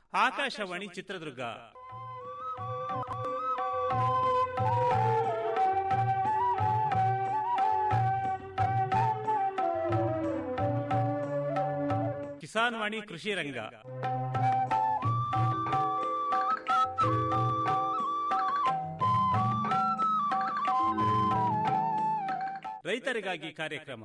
ಆಕಾಶವಾಣಿ ಚಿತ್ರದುರ್ಗ ಕಿಸಾನ್ ವಾಣಿ ಕೃಷಿ ರಂಗ ರೈತರಿಗಾಗಿ ಕಾರ್ಯಕ್ರಮ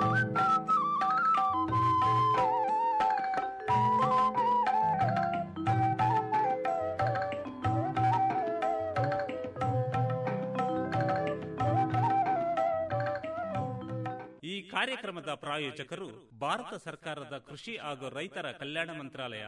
ಈ ಕಾರ್ಯಕ್ರಮದ ಪ್ರಾಯೋಜಕರು ಭಾರತ ಸರ್ಕಾರದ ಕೃಷಿ ಹಾಗೂ ರೈತರ ಕಲ್ಯಾಣ ಮಂತ್ರಾಲಯ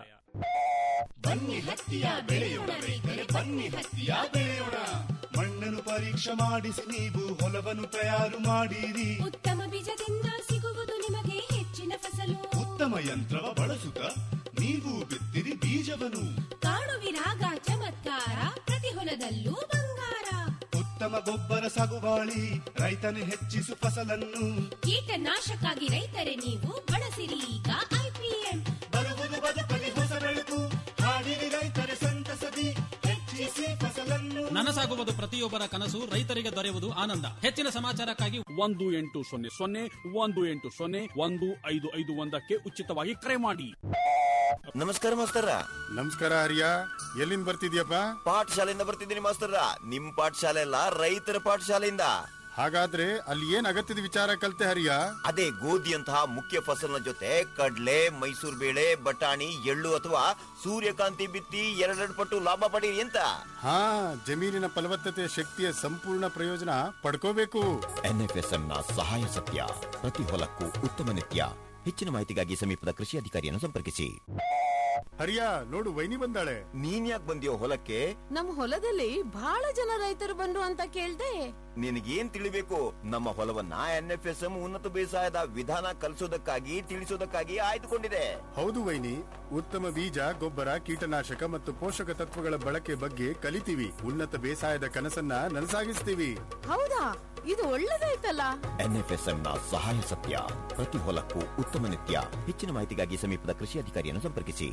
ಬನ್ನಿ ಹತ್ತಿಯ ಬೆಳೆಯೋಣ ರೈತರೆ ಬನ್ನಿ ಹತ್ತಿಯ ಬೆಳೆಯೋಣ ಮಣ್ಣನ್ನು ಪರೀಕ್ಷೆ ಮಾಡಿಸಿ ನೀವು ಹೊಲವನ್ನು ತಯಾರು ಮಾಡಿರಿ ಉತ್ತಮ ಬೀಜದಿಂದ ಸಿಗುವುದು ನಿಮಗೆ ಹೆಚ್ಚಿನ ಫಸಲು ಉತ್ತಮ ಯಂತ್ರವ ಬಳಸುತ್ತ ನೀವು ಬಿತ್ತಿರಿ ಬೀಜವನ್ನು ಕಾಣುವಿರಾಗ ಚಮತ್ಕಾರ ಪ್ರತಿ ಹೊಲದಲ್ಲೂ ಬಂಗಾರ ಉತ್ತಮ ಗೊಬ್ಬರ ಸಾಗುವಾಳಿ ರೈತನು ಹೆಚ್ಚಿಸು ಫಸಲನ್ನು ಕೀಟನಾಶಕ್ಕಾಗಿ ರೈತರೆ ನೀವು ಬಳಸಿರಿ ಈಗ ಐಪಿಎಂ ಬರುವುದು ಬದುಕಲಿ ಹೊಸ ಬೆಳಕು ಹಾಡಿರಿ ರೈತರೆ ಸಂತಸದಿ ಹೆಚ್ಚಿಸಿ ಫಸಲನ್ನು ನನಸಾಗುವುದು ಪ್ರತಿಯೊಬ್ಬರ ಕನಸು ರೈತರಿಗೆ ದೊರೆಯುವುದು ಆನಂದ ಹೆಚ್ಚಿನ ಸಮಾಚಾರಕ್ಕಾಗಿ ಒಂದು ಎಂಟು ಸೊನ್ನೆ ಸೊನ್ನೆ ಒಂದು ಎಂಟು ಸೊನ್ನೆ ಒಂದು ಐದು ಐದು ಒಂದಕ್ಕೆ ಉಚಿತವಾಗಿ ಕರೆ ಮಾಡಿ ನಮಸ್ಕಾರ ಮಾಸ್ತರ ನಮಸ್ಕಾರ ಹರಿಯ ಎಲ್ಲಿಂದ ಬರ್ತಿದ್ಯಪ್ಪ ಪಾಠಶಾಲೆಯಿಂದ ಬರ್ತಿದ್ದೀನಿ ಮಾಸ್ತರ ನಿಮ್ ಪಾಠಶಾಲೆ ಅಲ್ಲ ರೈತರ ಪಾಠಶಾಲೆಯಿಂದ ಹಾಗಾದ್ರೆ ಅಲ್ಲಿ ಏನ್ ಅಗತ್ಯದ ವಿಚಾರ ಕಲ್ತೆ ಹರಿಯ ಅದೇ ಗೋಧಿಯಂತಹ ಮುಖ್ಯ ಫಸಲಿನ ಜೊತೆ ಕಡ್ಲೆ ಮೈಸೂರು ಬೇಳೆ ಬಟಾಣಿ ಎಳ್ಳು ಅಥವಾ ಸೂರ್ಯಕಾಂತಿ ಬಿತ್ತಿ ಎರಡೆರಡು ಪಟ್ಟು ಲಾಭ ಪಡೀರಿ ಅಂತ ಹಾ ಜಮೀನಿನ ಫಲವತ್ತತೆ ಶಕ್ತಿಯ ಸಂಪೂರ್ಣ ಪ್ರಯೋಜನ ಪಡ್ಕೋಬೇಕು ಎನ್ಎಫ್ಎಸ್ಎಂ ನ ಸಹಾಯ ಸತ್ಯ ಪ್ರತಿ ಹೊಲಕ್ಕೂ ಉತ್ತಮ ನಿತ್ಯ ಹೆಚ್ಚಿನ ಮಾಹಿತಿಗಾಗಿ ಸಮೀಪದ ಕೃಷಿ ಅಧಿಕಾರಿಯನ್ನು ಸಂಪರ್ಕಿಸಿ ಹರಿಯ ನೋಡು ವೈನಿ ಬಂದಾಳೆ ನೀನ್ ಯಾಕೆ ಬಂದಿಯೋ ಹೊಲಕ್ಕೆ ನಮ್ ಹೊಲದಲ್ಲಿ ಬಹಳ ಜನ ರೈತರು ಬಂದ್ರು ಅಂತ ಕೇಳ್ದೆ ನಿನಗೇನ್ ತಿಳಿಬೇಕು ನಮ್ಮ ಹೊಲವನ್ನ ಎನ್ಎಫ್ಎಸ್ಎಂ ಉನ್ನತ ಬೇಸಾಯದ ವಿಧಾನ ಕಲಿಸೋದಕ್ಕಾಗಿ ತಿಳಿಸೋದಕ್ಕಾಗಿ ಆಯ್ದುಕೊಂಡಿದೆ ಹೌದು ವೈನಿ ಉತ್ತಮ ಬೀಜ ಗೊಬ್ಬರ ಕೀಟನಾಶಕ ಮತ್ತು ಪೋಷಕ ತತ್ವಗಳ ಬಳಕೆ ಬಗ್ಗೆ ಕಲಿತೀವಿ ಉನ್ನತ ಬೇಸಾಯದ ಕನಸನ್ನ ನನಸಾಗಿಸ್ತೀವಿ ಹೌದಾ ಇದು ಒಳ್ಳೇದಾಯ್ತಲ್ಲ ಎನ್ಎಫ್ಎಸ್ಎಂ ನ ಸಹಾಯ ಸತ್ಯ ಪ್ರತಿ ಹೊಲಕ್ಕೂ ಉತ್ತಮ ನಿತ್ಯ ಹೆಚ್ಚಿನ ಮಾಹಿತಿಗಾಗಿ ಸಮೀಪದ ಕೃಷಿ ಅಧಿಕಾರಿಯನ್ನು ಸಂಪರ್ಕಿಸಿ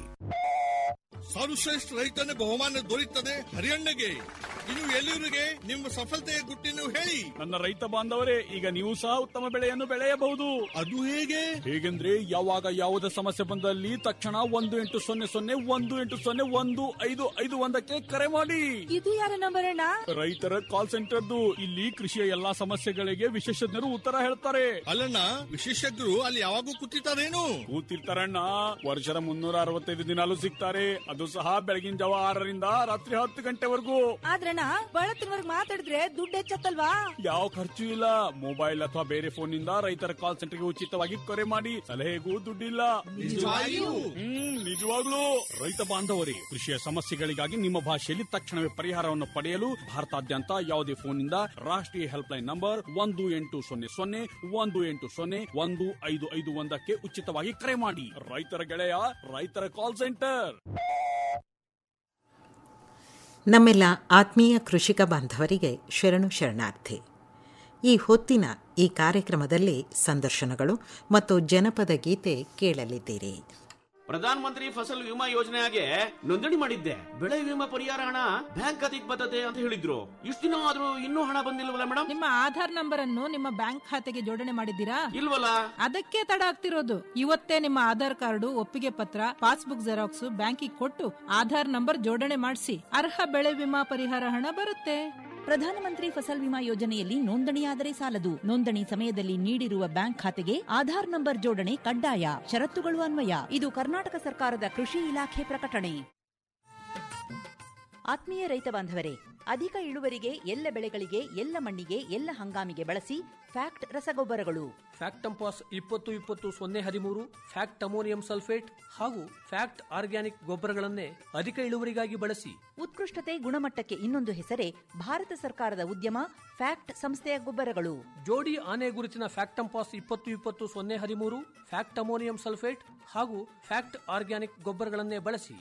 ಸರ್ವಶ್ರೇಷ್ಠ ರೈತನ ಬಹುಮಾನ ದೊರೆಯುತ್ತದೆ ಹರಿಯಣ್ಣಗೆ ಇನ್ನು ಎಲ್ಲಿವರಿಗೆ ನಿಮ್ಮ ಸಫಲತೆಯ ಗುಟ್ಟಿನ ಹೇಳಿ ನನ್ನ ರೈತ ಬಾಂಧವರೇ ಈಗ ನೀವು ಸಹ ಉತ್ತಮ ಬೆಳೆಯನ್ನು ಬೆಳೆಯಬಹುದು ಅದು ಹೇಗೆ ಹೇಗೆಂದ್ರೆ ಯಾವಾಗ ಯಾವುದೇ ಸಮಸ್ಯೆ ಬಂದಲ್ಲಿ ತಕ್ಷಣ ಒಂದು ಎಂಟು ಸೊನ್ನೆ ಸೊನ್ನೆ ಒಂದು ಎಂಟು ಸೊನ್ನೆ ಒಂದು ಐದು ಐದು ಒಂದಕ್ಕೆ ಕರೆ ಮಾಡಿ ಇದು ಯಾರ ನಂಬರ್ ಅಣ್ಣ ರೈತರ ಕಾಲ್ ಸೆಂಟರ್ದು ಇಲ್ಲಿ ಕೃಷಿಯ ಎಲ್ಲಾ ಸಮಸ್ಯೆಗಳಿಗೆ ವಿಶೇಷಜ್ಞರು ಉತ್ತರ ಹೇಳ್ತಾರೆ ಅಲ್ಲಣ್ಣ ವಿಶೇಷಜ್ಞರು ಅಲ್ಲಿ ಯಾವಾಗೂ ಕೂತಿರ್ತಾರೇನು ಕೂತಿರ್ತಾರಣ್ಣ ವರ್ಷದ ಮುನ್ನೂರ ಅರವತ್ತೈದು ದಿನಾಲು ಸಿಗ್ತಾರೆ ಅದು ಸಹ ಬೆಳಗಿನ ಜಾವ ಆರರಿಂದ ರಾತ್ರಿ ಹತ್ತು ಗಂಟೆವರೆಗೂ ಆದ್ರಣ್ಣ ಬಳತ್ತಿನವರ್ಗ್ ಮಾತಾಡಿದ್ರೆ ದುಡ್ಡು ಹೆಚ್ಚತ್ತಲ್ವಾ ಯಾವ ಖರ್ಚು ಇಲ್ಲ ಮೊಬೈಲ್ ಅಥವಾ ಬೇರೆ ಫೋನ್ ನಿಂದ ರೈತರ ಕಾಲ್ ಸೆಂಟರ್ಗೆ ಉಚಿತವಾಗಿ ಕರೆ ಮಾಡಿ ಸಲಹೆಗೂ ದುಡ್ಡಿಲ್ಲ ನಿಜವಾಗಿಯೂ? ಹ್ಮ್ ನಿಜವಾಗ್ಲೂ ರೈತ ಬಾಂಧವರೇ ಕೃಷಿಯ ಸಮಸ್ಯೆಗಳಿಗಾಗಿ ನಿಮ್ಮ ಭಾಷೆಯಲ್ಲಿ ತಕ್ಷಣವೇ ಪರಿಹಾರವನ್ನು ಪಡೆಯಲು ಭಾರತಾದ್ಯಂತ ಯಾವುದೇ ಫೋನ್ ನಿಂದ ರಾಷ್ಟ್ರೀಯ ಹೆಲ್ಪ್ ಲೈನ್ ನಂಬರ್ ಒಂದು ಎಂಟು ಸೊನ್ನೆ ಸೊನ್ನೆ ಒಂದು ಎಂಟು ಸೊನ್ನೆ ಒಂದು ಐದು ಐದು ಒಂದಕ್ಕೆ ಉಚಿತವಾಗಿ ಕರೆ ಮಾಡಿ ರೈತರ ಗೆಳೆಯ ರೈತರ ಕಾಲ್ ಸೆಂಟರ್ ನಮ್ಮೆಲ್ಲ ಆತ್ಮೀಯ ಕೃಷಿಕ ಬಾಂಧವರಿಗೆ ಶರಣು ಶರಣಾರ್ಥಿ ಈ ಹೊತ್ತಿನ ಈ ಕಾರ್ಯಕ್ರಮದಲ್ಲಿ ಸಂದರ್ಶನಗಳು ಮತ್ತು ಜನಪದ ಗೀತೆ ಕೇಳಲಿದ್ದೀರಿ ಪ್ರಧಾನ ಮಂತ್ರಿ ಫಸಲ್ ವಿಮಾ ಯೋಜನೆಗೆ ನೋಂದಣಿ ಮಾಡಿದ್ದೆ ಬೆಳೆ ವಿಮಾ ಪರಿಹಾರ ಹಣ ಬ್ಯಾಂಕ್ ಖಾತೆಗೆ ಬರ್ತದೆ ಅಂತ ಹೇಳಿದ್ರು ಇಷ್ಟು ದಿನ ಆದ್ರೂ ಇನ್ನೂ ಹಣ ಬಂದಿಲ್ವಲ್ಲ ಮೇಡಮ್ ನಿಮ್ಮ ಆಧಾರ್ ನಂಬರ್ ಅನ್ನು ನಿಮ್ಮ ಬ್ಯಾಂಕ್ ಖಾತೆಗೆ ಜೋಡಣೆ ಮಾಡಿದ್ದೀರಾ ಇಲ್ವಲ್ಲ ಅದಕ್ಕೆ ತಡ ಆಗ್ತಿರೋದು ಇವತ್ತೇ ನಿಮ್ಮ ಆಧಾರ್ ಕಾರ್ಡು ಒಪ್ಪಿಗೆ ಪತ್ರ ಪಾಸ್ಬುಕ್ ಜೆರಾಕ್ಸ್ ಬ್ಯಾಂಕಿಗೆ ಕೊಟ್ಟು ಆಧಾರ್ ನಂಬರ್ ಜೋಡಣೆ ಮಾಡಿಸಿ ಅರ್ಹ ಬೆಳೆ ವಿಮಾ ಪರಿಹಾರ ಹಣ ಬರುತ್ತೆ ಪ್ರಧಾನಮಂತ್ರಿ ಫಸಲ್ ವಿಮಾ ಯೋಜನೆಯಲ್ಲಿ ನೋಂದಣಿಯಾದರೆ ಸಾಲದು ನೋಂದಣಿ ಸಮಯದಲ್ಲಿ ನೀಡಿರುವ ಬ್ಯಾಂಕ್ ಖಾತೆಗೆ ಆಧಾರ್ ನಂಬರ್ ಜೋಡಣೆ ಕಡ್ಡಾಯ ಷರತ್ತುಗಳು ಅನ್ವಯ ಇದು ಕರ್ನಾಟಕ ಸರ್ಕಾರದ ಕೃಷಿ ಇಲಾಖೆ ಪ್ರಕಟಣೆ ಆತ್ಮೀಯ ರೈತ ಬಾಂಧವರೇ ಅಧಿಕ ಇಳುವರಿಗೆ ಎಲ್ಲ ಬೆಳೆಗಳಿಗೆ ಎಲ್ಲ ಮಣ್ಣಿಗೆ ಎಲ್ಲ ಹಂಗಾಮಿಗೆ ಬಳಸಿ ಫ್ಯಾಕ್ಟ್ ರಸಗೊಬ್ಬರಗಳು ಫ್ಯಾಕ್ಟಂಪಾಸ್ ಇಪ್ಪತ್ತು ಇಪ್ಪತ್ತು ಸೊನ್ನೆ ಹದಿಮೂರು ಫ್ಯಾಕ್ಟ್ ಅಮೋನಿಯಂ ಸಲ್ಫೇಟ್ ಹಾಗೂ ಫ್ಯಾಕ್ಟ್ ಆರ್ಗ್ಯಾನಿಕ್ ಗೊಬ್ಬರಗಳನ್ನೇ ಅಧಿಕ ಇಳುವರಿಗಾಗಿ ಬಳಸಿ ಉತ್ಕೃಷ್ಟತೆ ಗುಣಮಟ್ಟಕ್ಕೆ ಇನ್ನೊಂದು ಹೆಸರೇ ಭಾರತ ಸರ್ಕಾರದ ಉದ್ಯಮ ಫ್ಯಾಕ್ಟ್ ಸಂಸ್ಥೆಯ ಗೊಬ್ಬರಗಳು ಜೋಡಿ ಆನೆ ಗುರುತಿನ ಫ್ಯಾಕ್ಟಂಪಾಸ್ ಇಪ್ಪತ್ತು ಇಪ್ಪತ್ತು ಸೊನ್ನೆ ಹದಿಮೂರು ಫ್ಯಾಕ್ಟ್ ಅಮೋನಿಯಂ ಸಲ್ಫೇಟ್ ಹಾಗೂ ಫ್ಯಾಕ್ಟ್ ಆರ್ಗ್ಯಾನಿಕ್ ಗೊಬ್ಬರಗಳನ್ನೇ ಬಳಸಿ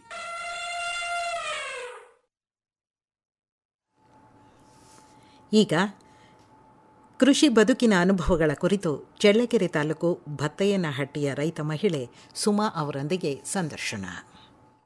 ಈಗ ಕೃಷಿ ಬದುಕಿನ ಅನುಭವಗಳ ಕುರಿತು ಚಳ್ಳಕೆರೆ ತಾಲೂಕು ಭತ್ತಯ್ಯನಹಟ್ಟಿಯ ರೈತ ಮಹಿಳೆ ಸುಮಾ ಅವರೊಂದಿಗೆ ಸಂದರ್ಶನ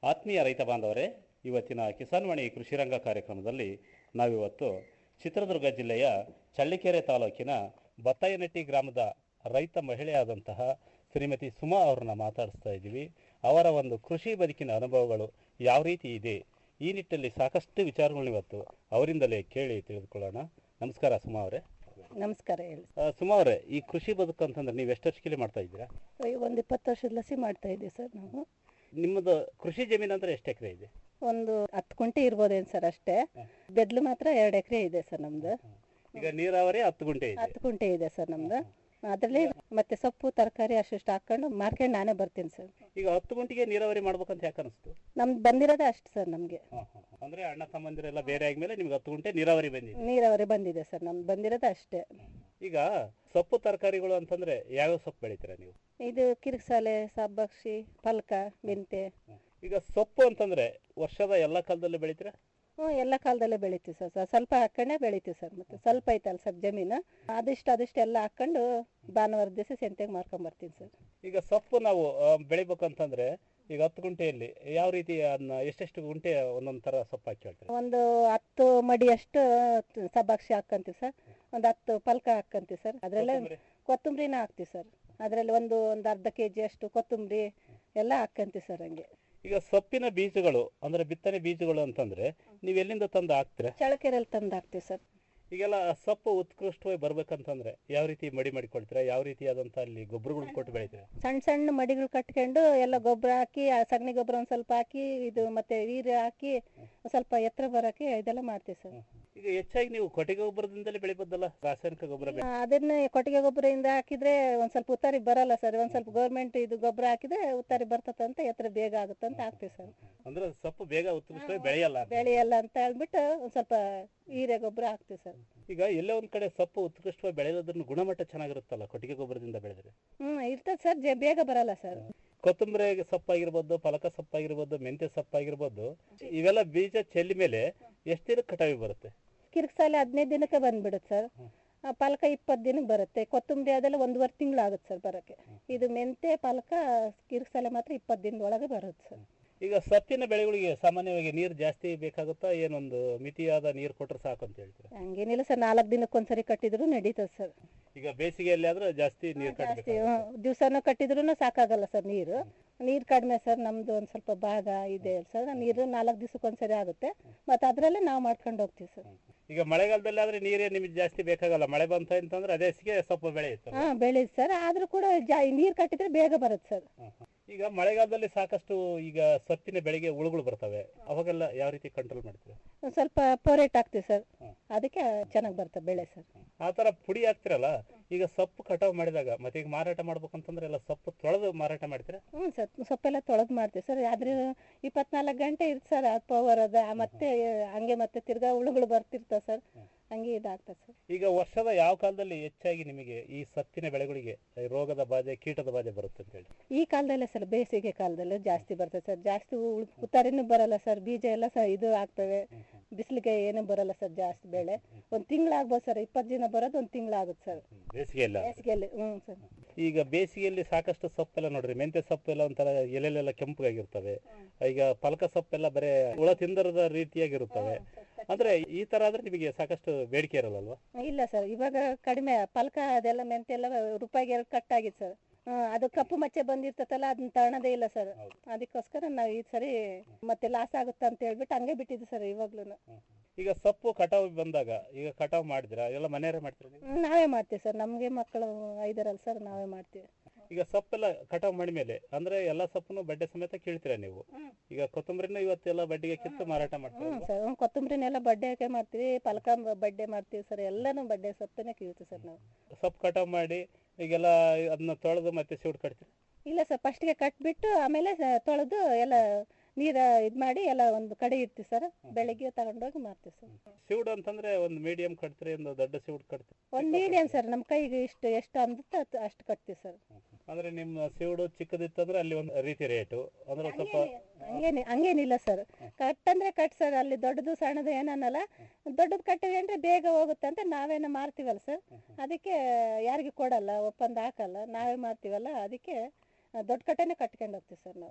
ಆತ್ಮೀಯ ರೈತ ಬಾಂಧವರೇ ಇವತ್ತಿನ ಕಿಸಾನ್ವಾಣಿ ಕೃಷಿರಂಗ ಕಾರ್ಯಕ್ರಮದಲ್ಲಿ ನಾವಿವತ್ತು ಚಿತ್ರದುರ್ಗ ಜಿಲ್ಲೆಯ ಚಳ್ಳಿಕೆರೆ ತಾಲೂಕಿನ ಬತ್ತಾಯನಟ್ಟಿ ಗ್ರಾಮದ ರೈತ ಮಹಿಳೆಯಾದಂತಹ ಶ್ರೀಮತಿ ಸುಮಾ ಅವ್ರನ್ನ ಮಾತಾಡಿಸ್ತಾ ಇದ್ದೀವಿ ಅವರ ಒಂದು ಕೃಷಿ ಬದುಕಿನ ಅನುಭವಗಳು ಯಾವ ರೀತಿ ಇದೆ ಈ ನಿಟ್ಟಿನಲ್ಲಿ ಸಾಕಷ್ಟು ವಿಚಾರಗಳನ್ನ ಇವತ್ತು ಅವರಿಂದಲೇ ಕೇಳಿ ತಿಳಿದುಕೊಳ್ಳೋಣ ನಮಸ್ಕಾರ ಸುಮಾ ಅವರೇ ನಮಸ್ಕಾರ ಹೇಳಿ ಆ, ಸುಮಾ ಅವರೇ ಈ ಕೃಷಿ ಬದುಕು ಅಂತಂದ್ರೆ ನೀವು ಎಷ್ಟು ವರ್ಷಕ್ಕೆ ಮಾಡ್ತಾ ಇದ್ದೀರಾ ಈಗ ಒಂದು ಇಪ್ಪತ್ತು ವರ್ಷದ ಲಸಿ ಮಾಡ್ತಾ ಇದ್ದೀವಿ ಸರ್ ನಾವು ನಿಮ್ಮದು ಕೃಷಿ ಜಮೀನು ಅಂದ್ರೆ ಎಷ್ಟು ಎಕರೆ ಇದೆ ಒಂದು ಹತ್ತು ಕುಂಟೆ ಇರ್ಬೋದೇನು ಸರ್ ಅಷ್ಟೇ ಬೆದ್ಲು ಮಾತ್ರ ಎರಡು ಎಕರೆ ಇದೆ ಸರ್ ನಮ್ದು ಈಗ ನೀರಾವರಿ ಹತ್ತು ಗುಂಟೆ ಇದೆ ಹತ್ತು ಕುಂಟೆ ಇದೆ ಸರ್ ನಮ್ದು ಅದರಲ್ಲಿ ಮತ್ತೆ ಸೊಪ್ಪು ತರಕಾರಿ ಅಷ್ಟು ಹಾಕೊಂಡು ಮಾರ್ಕೆಟ್ ನಾನೇ ಬರ್ತೀನಿ ಸರ್ ಈಗ ಹತ್ತು ಗುಂಟಿಗೆ ನೀರಾವರಿ ಮಾಡ್ಬೇಕಂತ ಯಾಕೆ ಅನಿಸ್ತು ನಮ್ದು ಬಂದಿರೋದೇ ಅಷ್ಟು ಸರ್ ನಮಗೆ ಅಂದ್ರೆ ಅಣ್ಣ ತಮ್ಮಂದಿರೆಲ್ಲ ಬೇರೆ ಆದ್ಮೇಲೆ ನಿಮ್ಗೆ ಹತ್ತು ಗುಂಟೆ ನೀರಾವರಿ ಬಂದಿದೆ ನೀರಾವರಿ ಬಂದಿದೆ ಸರ್ ನಮ್ದು ಬಂದಿರೋದೇ ಅಷ್ಟೇ ಈಗ ಸೊಪ್ಪು ತರಕಾರಿಗಳು ಅಂತಂದ್ರೆ ಯಾವ್ಯಾವ ಸೊಪ್ಪು ಬೆಳಿತೀರಾ ನೀವು ಇದು ಕಿರಿಕ್ಸಾಲೆ ಸಬ್ಬಕ್ಷಿ ಪಲ್ಕ ಮೆಂತೆ ಈಗ ಸೊಪ್ಪು ಅಂತಂದ್ರೆ ವರ್ಷದ ಎಲ್ಲಾ ಕಾಲದಲ್ಲೂ ಬೆಳಿತೀರಾ ಹ್ಞೂ ಎಲ್ಲ ಕಾಲದಲ್ಲೇ ಬೆಳಿತೀವಿ ಸರ್ ಸ- ಸ್ವಲ್ಪ ಹಾಕೊಂಡೇ ಬೆಳಿತೀವಿ ಸರ್ ಮತ್ತೆ ಸ್ವಲ್ಪ ಐತಲ್ಲ ಸರ್ ಜಮೀನು ಅದಿಷ್ಟು ಅದಿಷ್ಟು ಎಲ್ಲ ಹಾಕೊಂಡು ಭಾನುವಾರ ದಿವಸ ಸಂತೆಗೆ ಮಾರ್ಕೊಂಬರ್ತೀನಿ ಸರ್ ಈಗ ಸೊಪ್ಪು ನಾವು ಆ, ಬೆಳಿಬೇಕಂತಂದ್ರೆ ಈಗ ಹತ್ತು ಗುಂಟೆಯಲ್ಲಿ ಯಾವ ರೀತಿ ಅದನ್ನ ಎಷ್ಟೆಷ್ಟು ಗುಂಟೆ ಒಂದೊಂದ್ ತರ ಸೊಪ್ಪು ಹಾಕಿ ಹೇಳ್ತಾರೆ ಒಂದು ಹತ್ತು ಮಡಿಯಷ್ಟು ಸಬ್ಬಾಕ್ಷಿ ಹಾಕ್ಕಂತೀವಿ ಸರ್ ಒಂದು ಹತ್ತು ಪಲ್ಕ ಹಾಕ್ಕಂತೀವಿ ಸರ್ ಅದರಲ್ಲೇ ಕೊತ್ತಂಬರಿನ ಹಾಕ್ತೀವಿ ಸರ್ ಅದರಲ್ಲಿ ಒಂದು ಒಂದು ಅರ್ಧ ಕೆ ಜಿ ಅಷ್ಟು ಕೊತ್ತಂಬರಿ ಎಲ್ಲ ಹಾಕ್ಕಂತೀವಿ ಸರ್ ಹಂಗೆ ಈಗ ಸೊಪ್ಪಿನ ಬೀಜಗಳು ಅಂದ್ರೆ ಬಿತ್ತನೆ ಬೀಜಗಳು ಅಂತಂದ್ರೆ ನೀವು ಎಲ್ಲಿಂದ ತಂದು ಹಾಕ್ತೀರಾ ಚಳಕೆರೆಯಲ್ಲಿ ತಂದು ಹಾಕ್ತೀವಿ ಸರ್ ಈಗೆಲ್ಲ ಆ ಸೊಪ್ಪು ಉತ್ಕೃಷ್ಟವಾಗಿ ಬರ್ಬೇಕಂತಂದ್ರೆ ಯಾವ ರೀತಿ ಮಡಿ ಮಾಡಿಕೊಳ್ತೀರಾ ಯಾವ ರೀತಿಯಾದಂತ ಅಲ್ಲಿ ಗೊಬ್ಬರಗಳು ಕೊಟ್ಟು ಬೆಳಿತೀರಾ ಸಣ್ಣ ಸಣ್ಣ ಮಡಿಗಳು ಕಟ್ಕೊಂಡು ಎಲ್ಲ ಗೊಬ್ಬರ ಹಾಕಿ ಆ ಸಗಣಿ ಗೊಬ್ಬರ ಒಂದು ಸ್ವಲ್ಪ ಹಾಕಿ ಇದು ಮತ್ತೆ ವೀರ್ಯ ಹಾಕಿ ಒಂದ್ ಸ್ವಲ್ಪ ಎತ್ತರ ಬರೋಕೆ ಇದೆಲ್ಲ ಮಾಡ್ತೀವಿ ಸರ್ ಈಗ ಹೆಚ್ಚಾಗಿ ನೀವು ಕೊಟ್ಟಿಗೆ ಗೊಬ್ಬರದಿಂದಲೇ ಬೆಳಿಬೋದಲ್ಲ ರಾಸಾಯನಿಕ ಗೊಬ್ಬರ ಆ, ಅದನ್ನ ಕೊಟ್ಟಿಗೆ ಗೊಬ್ಬರದಿಂದ ಹಾಕಿದ್ರೆ ಒಂದ್ ಸ್ವಲ್ಪ ಉತ್ತಾರಿ ಬರಲ್ಲ ಸರ್ ಒಂದ್ ಸ್ವಲ್ಪ ಗೌರ್ಮೆಂಟ್ ಇದು ಗೊಬ್ಬರ ಹಾಕಿದ್ರೆ ಉತ್ತಾರಿ ಬರ್ತದಂತ ಎತ್ತರ ಬೇಗ ಆಗುತ್ತಂತ ಹಾಕ್ತೀವಿ ಸರ್ ಅಂದ್ರೆ ಸೊಪ್ಪು ಬೇಗ ಉತ್ಕೃಷ್ಟವಾಗಿ ಬೆಳೆಯಲ್ಲ ಅಂತ. ಬೆಳೆಯಲ್ಲ ಅಂತ ಹೇಳ್ಬಿಟ್ಟು ಒಂದ್ ಸ್ವಲ್ಪ ಹೀರೆ ಗೊಬ್ಬರ ಹಾಕ್ತೀವಿ ಸರ್ ಈಗ ಎಲ್ಲೇ ಒಂದ್ ಕಡೆ ಸೊಪ್ಪು ಉತ್ಕೃಷ್ಟವಾಗಿ ಬೆಳೆಯೋದ್ರ ಗುಣಮಟ್ಟ ಚೆನ್ನಾಗಿರುತ್ತಲ್ಲ ಕೊಟ್ಟಿಗೆ ಗೊಬ್ಬರದಿಂದ ಬೆಳೆದ್ರೆ ಹ್ಮ್ ಇರ್ತದೆ ಸರ್ ಜ- ಬೇಗ ಬರಲ್ಲ ಸರ್ ಕೊತ್ತಂಬರಿ ಸೊಪ್ಪಾಗಿರ್ಬೋದು ಪಲಕ ಸೊಪ್ಪಾಗಿರ್ಬೋದು ಮೆಂತ್ಯ ಸೊಪ್ಪಾಗಿರ್ಬೋದು ಇವೆಲ್ಲ ಬೀಜ ಚೆಲ್ಲಿ ಮೇಲೆ ಎಷ್ಟು ದಿನ ಕಟಾವಿ ಬರುತ್ತೆ ಕಿರ್ಕ್ಸಾಲೆ ಹದಿನೈದು ದಿನಕ್ಕೆ ಬಂದ್ಬಿಡುತ್ತೆ ಸರ್ ಆ ಪಲ್ಕ ಇಪ್ಪತ್ತು ದಿನಕ್ಕೆ ಬರುತ್ತೆ ಕೊತ್ತಂಬರಿ ಅದೆಲ್ಲ ಒಂದೂವರೆ ತಿಂಗಳು ಆಗುತ್ತೆ ಸರ್ ಬರೋಕ್ಕೆ ಇದು ಮೆಂತೆ ಪಲ್ಕ ಕಿರ್ಕ್ಸಾಲೆ ಮಾತ್ರ ಇಪ್ಪತ್ತು ದಿನದೊಳಗೆ ಬರುತ್ತೆ ಸರ್ ಈಗ ಸೊಪ್ಪಿನ ಬೆಳೆಗಳಿಗೆ ಸಾಮಾನ್ಯವಾಗಿ ನೀರು ಜಾಸ್ತಿ ಬೇಕಾಗುತ್ತಾ ಏನೊಂದು ಮಿತಿಯಾದ ನೀರು ಕೊಟ್ರೆ ಸಾಕು ಅಂತ ಹೇಳ್ತೀರಾ ಹಂಗೇನಿಲ್ಲ ಸರ್ ನಾಲ್ಕು ದಿನಕ್ಕೊಂದ್ಸರಿ ಕಟ್ಟಿದ್ರು ನಡೀತದೆ ಸರ್ ಈಗ ಬೇಸಿಗೆಯಲ್ಲಿ ಆದ್ರೆ ಜಾಸ್ತಿ ನೀರು ಜಾಸ್ತಿ ಕಟ್ಟಬೇಕು ದಿವಸನೂ ಕಟ್ಟಿದ್ರು ಸಾಕಾಗಲ್ಲ ಸರ್ ನೀರು ನೀರು ಕಡಿಮೆ ಸರ್ ನಮ್ದು ಒಂದು ಸ್ವಲ್ಪ ಭಾಗ ಇದೆ ಸರ್ ನೀರು ನಾಲ್ಕು ದಿವಸಕ್ಕೊಂದ್ಸರಿ ಆಗುತ್ತೆ ಮತ್ತೆ ಅದರಲ್ಲೇ ನಾವು ಮಾಡ್ಕೊಂಡು ಹೋಗ್ತೀವಿ ಸರ್ ಈಗ ಮಳೆಗಾಲದಲ್ಲಿ ಆದ್ರೆ ನೀರೇ ನಿಮಗೆ ಜಾಸ್ತಿ ಬೇಕಾಗಲ್ಲ ಮಳೆ ಬಂತ ಅಂತಂದ್ರೆ ಅದೇ ಸಿಗೆ ಸೊಪ್ಪು ಬೆಳೆಯುತ್ತೆ ಹಾ ಬೆಳೆಯುತ್ತೆ ಸರ್ ಆದ್ರೂ ಕೂಡ ಜಾ ನೀರು ಕಟ್ಟಿದ್ರೆ ಬೇಗ ಬರುತ್ತೆ ಸರ್ ಈಗ ಮಳೆಗಾಲದಲ್ಲಿ ಸಾಕಷ್ಟು ಈಗ ಸೊಪ್ಪಿನ ಬೆಳೆಗೆ ಹುಳುಗಳು ಬರ್ತವೆ ಅವಾಗೆಲ್ಲ ಯಾವ ರೀತಿ ಕಂಟ್ರೋಲ್ ಮಾಡ್ತೀರಾ ಒಂದ್ ಸ್ವಲ್ಪ ಪೋರೇಟ್ ಹಾಕ್ತೀವಿ ಸರ್ ಅದಕ್ಕೆ ಚೆನ್ನಾಗಿ ಬರ್ತದೆ ಬೆಳೆ ಸರ್ ಆ ತರ ಪುಡಿ ಹಾಕ್ತಿರಲ್ಲ ಈಗ ಸೊಪ್ಪು ಕಟಾವ್ ಮಾಡಿದಾಗ ಮತ್ತೆ ಈಗ ಮಾರಾಟ ಮಾಡ್ಬೇಕಂತಂದ್ರೆ ಎಲ್ಲ ಸೊಪ್ಪು ತೊಳೆದು ಮಾರಾಟ ಮಾಡ್ತೀರಾ ಹ್ಞೂ ಸರ್ ಸೊಪ್ಪೆಲ್ಲ ತೊಳೆದು ಮಾಡ್ತೀವಿ ಸರ್ ಆದ್ರೆ ಇಪ್ಪತ್ನಾಲ್ಕು ಗಂಟೆ ಇರುತ್ತೆ ಸರ್ ಅದು ಪವರ್ ಅದ ಮತ್ತೆ ಹಂಗೆ ಮತ್ತೆ ತಿರ್ಗಾ ಹುಳುಗಳು ಬರ್ತಿರ್ತಾವೆ ಸರ್ ಹಂಗೆ ಇದಾಗ್ತದೆ ಸರ್ ಈಗ ವರ್ಷದ ಯಾವ ಕಾಲದಲ್ಲಿ ಹೆಚ್ಚಾಗಿ ನಿಮಗೆ ಈ ಸತ್ತಿನ ಬೆಳೆಗಳಿಗೆ ರೋಗದ ಬಾಧೆ ಕೀಟದ ಬಾಧೆ ಬರುತ್ತೆ ಅಂತ ಹೇಳಿ ಈ ಕಾಲದಲ್ಲೇ ಸರ್ ಬೇಸಿಗೆ ಕಾಲದಲ್ಲೂ ಜಾಸ್ತಿ ಬರ್ತದೆ ಸರ್ ಜಾಸ್ತಿ ಉಳ್- ಉತ್ತಾರಿನೂ ಬರಲ್ಲ ಸರ್ ಬೀಜ ಎಲ್ಲ ಸ ಇದು ಆಗ್ತವೆ ಬಿಸಿಲಿಗೆ ಏನೂ ಬರಲ್ಲ ಸರ್ ಜಾಸ್ತಿ ಬೆಳೆ ಒಂದು ತಿಂಗಳಾಗ್ಬೋದು ಸರ್ ಇಪ್ಪತ್ತು ದಿನ ಬರೋದು ಒಂದು ತಿಂಗಳಾಗುತ್ತೆ ಸರ್ ಬೇಸಿಗೆಯಲ್ಲ ಬೇಸಿಗೆಯಲ್ಲಿ ಹ್ಞೂ ಸರ್ ಈಗ ಬೇಸಿಗೆಯಲ್ಲಿ ಸಾಕಷ್ಟು ಸೊಪ್ಪೆಲ್ಲ ನೋಡ್ರಿ ಮೆಂತ್ಯ ಸೊಪ್ಪೆಲ್ಲ ಒಂಥರ ಎಲೆಲೆಲ್ಲ ಕೆಂಪಗಾಗಿರ್ತವೆ ಈಗ ಪಲಕ ಸೊಪ್ಪೆಲ್ಲ ಬರೇ ಹುಳ ತಿಂದರದ ರೀತಿಯಾಗಿರುತ್ತವೆ ಅಂದ್ರೆ ಈ ತರ ಆದ್ರೆ ನಿಮಗೆ ಸಾಕಷ್ಟು ಬೇಡಿಕೆ ಇರಲ್ಲಲ್ವಾ ಇಲ್ಲ ಸರ್ ಇವಾಗ ಕಡಿಮೆ ಪಲ್ಕ ಅದೆಲ್ಲ ಮೆಂತೆ ಎಲ್ಲ ರೂಪಾಯಿಗೆ ಎರಡು ಕಟ್ಟಾಗಿದೆ ಸರ್ ಅದು ಕಪ್ಪು ಮಚ್ಚೆ ಬಂದಿರ್ತತಲ್ಲ ಅದನ್ನ ತಗೊಳೋದೇ ಇಲ್ಲ ಸರ್ ಅದಕ್ಕೋಸ್ಕರ ನಾವು ಈ ಸರಿ ಮತ್ತೆ ಲಾಸ್ ಆಗುತ್ತೆ ಅಂತ ಹೇಳ್ಬಿಟ್ಟು ಹಂಗೆ ಬಿಟ್ಟಿದ್ವಿ ಸರ್ ಇವಾಗ್ಲೂ ಈಗ ಸೊಪ್ಪು ಕಟಾವ್ ಬಂದಾಗ ಈಗ ಕಟಾವ್ ಮಾಡಿದ್ರ ಎಲ್ಲ ಮನೆಯವರೇ ಮಾಡ್ತೀರಾ ನೀವು? ನಾವೇ ಮಾಡ್ತೀವಿ ಸರ್ ನಮಗೆ ಮಕ್ಕಳು ಐದರಲ್ಲ ಸರ್ ನಾವೇ ಮಾಡ್ತೀವಿ ಈಗ ಸೊಪ್ಪೆಲ್ಲ ಕಟಾವ್ ಮಾಡಿದ್ಮೇಲೆ ಅಂದ್ರೆ ಎಲ್ಲಾ ಸೊಪ್ಪನ್ನು ಬಡ್ಡೆ ಸಮೇತ ಕೀಳ್ತೀರಾ ನೀವು ಈಗ ಕೊತ್ತಂಬರಿನ ಇವತ್ತೆಲ್ಲ ಬಡ್ಡಿಗೆ ಕಿತ್ತು ಮಾರಾಟ ಮಾಡ್ತೀರಾ ಹ್ಞೂ ಸರ್ ಹ್ಞೂ ಕೊತ್ತಂಬರಿನೆಲ್ಲ ಬಡ್ಡೆ ಹಾಕಿ ಮಾಡ್ತೀವಿ ಪಲ್ಕ ಬಡ್ಡೆ ಮಾಡ್ತೀವಿ ಸರ್ ಎಲ್ಲನೂ ಬಡ್ಡೆ ಸೊಪ್ಪನ್ನೇ ಕೀಳ್ತೀವಿ ಸರ್ ನಾವು ಸೊಪ್ಪು ಕಟಾವ್ ಮಾಡಿ ಈಗೆಲ್ಲ ಅದನ್ನ ತೊಳೆದು ಮತ್ತೆ ಸಿউಡ್ ಕಟ್ತೀರಾ ಇಲ್ಲ ಸರ್ ಫಸ್ಟ್ಗೆ ಕಟ್ಬಿಟ್ಟು ಆಮೇಲೆ ಸ- ತೊಳೆದು ಎಲ್ಲ ನೀರು ಇದು ಮಾಡಿ ಎಲ್ಲ ಒಂದು ಕಡೆ ಇಡ್ತೀವಿ ಸರ್ ಬೆಳಿಗ್ಗೆ ತಗೊಂಡೋಗಿ ಮಾರ್ತೀವಿ ಸರ್ ಸಿউಡ್ ಅಂತಂದ್ರೆ ಒಂದು ಮೀಡಿಯಂ ಕಟ್ತೀರಿ ಒಂದು ದೊಡ್ಡ ಸಿউಡ್ ಕಟ್ತೀರಿ ಒಂದು ಮೀಡಿಯಂ ಸರ್ ನಮ್ಮ ಕೈಗೆ ಇಷ್ಟು ಎಷ್ಟು ಅಂದುತ್ತೆ ಅಷ್ಟು- ಅಷ್ಟು ಕಟ್ತೀವಿ ಸರ್ ಅಂದ್ರೆ ನಿಮ್ಮ ಸಿউಡು ಚಿಕ್ಕದಿತ್ತಂದ್ರೆ ಅಲ್ಲಿ ಒಂದು ರೀತಿ ರೇಟು ಅಂದ್ರೆ ಸ್ವಲ್ಪ ಹಂಗೇನಿ ಹಂಗೇನಿಲ್ಲ ಸರ್ ಕಟ್ ಅಂದ್ರೆ ಕಟ್ ಸರ್ ಅಲ್ಲಿ ದೊಡ್ಡದು ಸಣ್ಣದು ಏನನ್ನಲ್ಲ ದೊಡ್ಡದು ಕಟ್ಟಿವಿ ಅಂದ್ರೆ ಬೇಗ ಹೋಗುತ್ತೆ ಅಂತ ನಾವೇನೋ ಮಾರ್ತೀವಲ್ಲ ಸರ್ ಅದಕ್ಕೆ ಯಾರಿಗೆ ಕೊಡಲ್ಲ ಒಪ್ಪಂದ ಹಾಕಲ್ಲ ನಾವೇ ಮಾರ್ತೀವಲ್ಲ ಅದಕ್ಕೆ ದೊಡ್ಡ ಕಟ್ಟೆನೇ ಕಟ್ಕೊಂಡು ಹೋಗ್ತೀವಿ ಸರ್ ನಾವು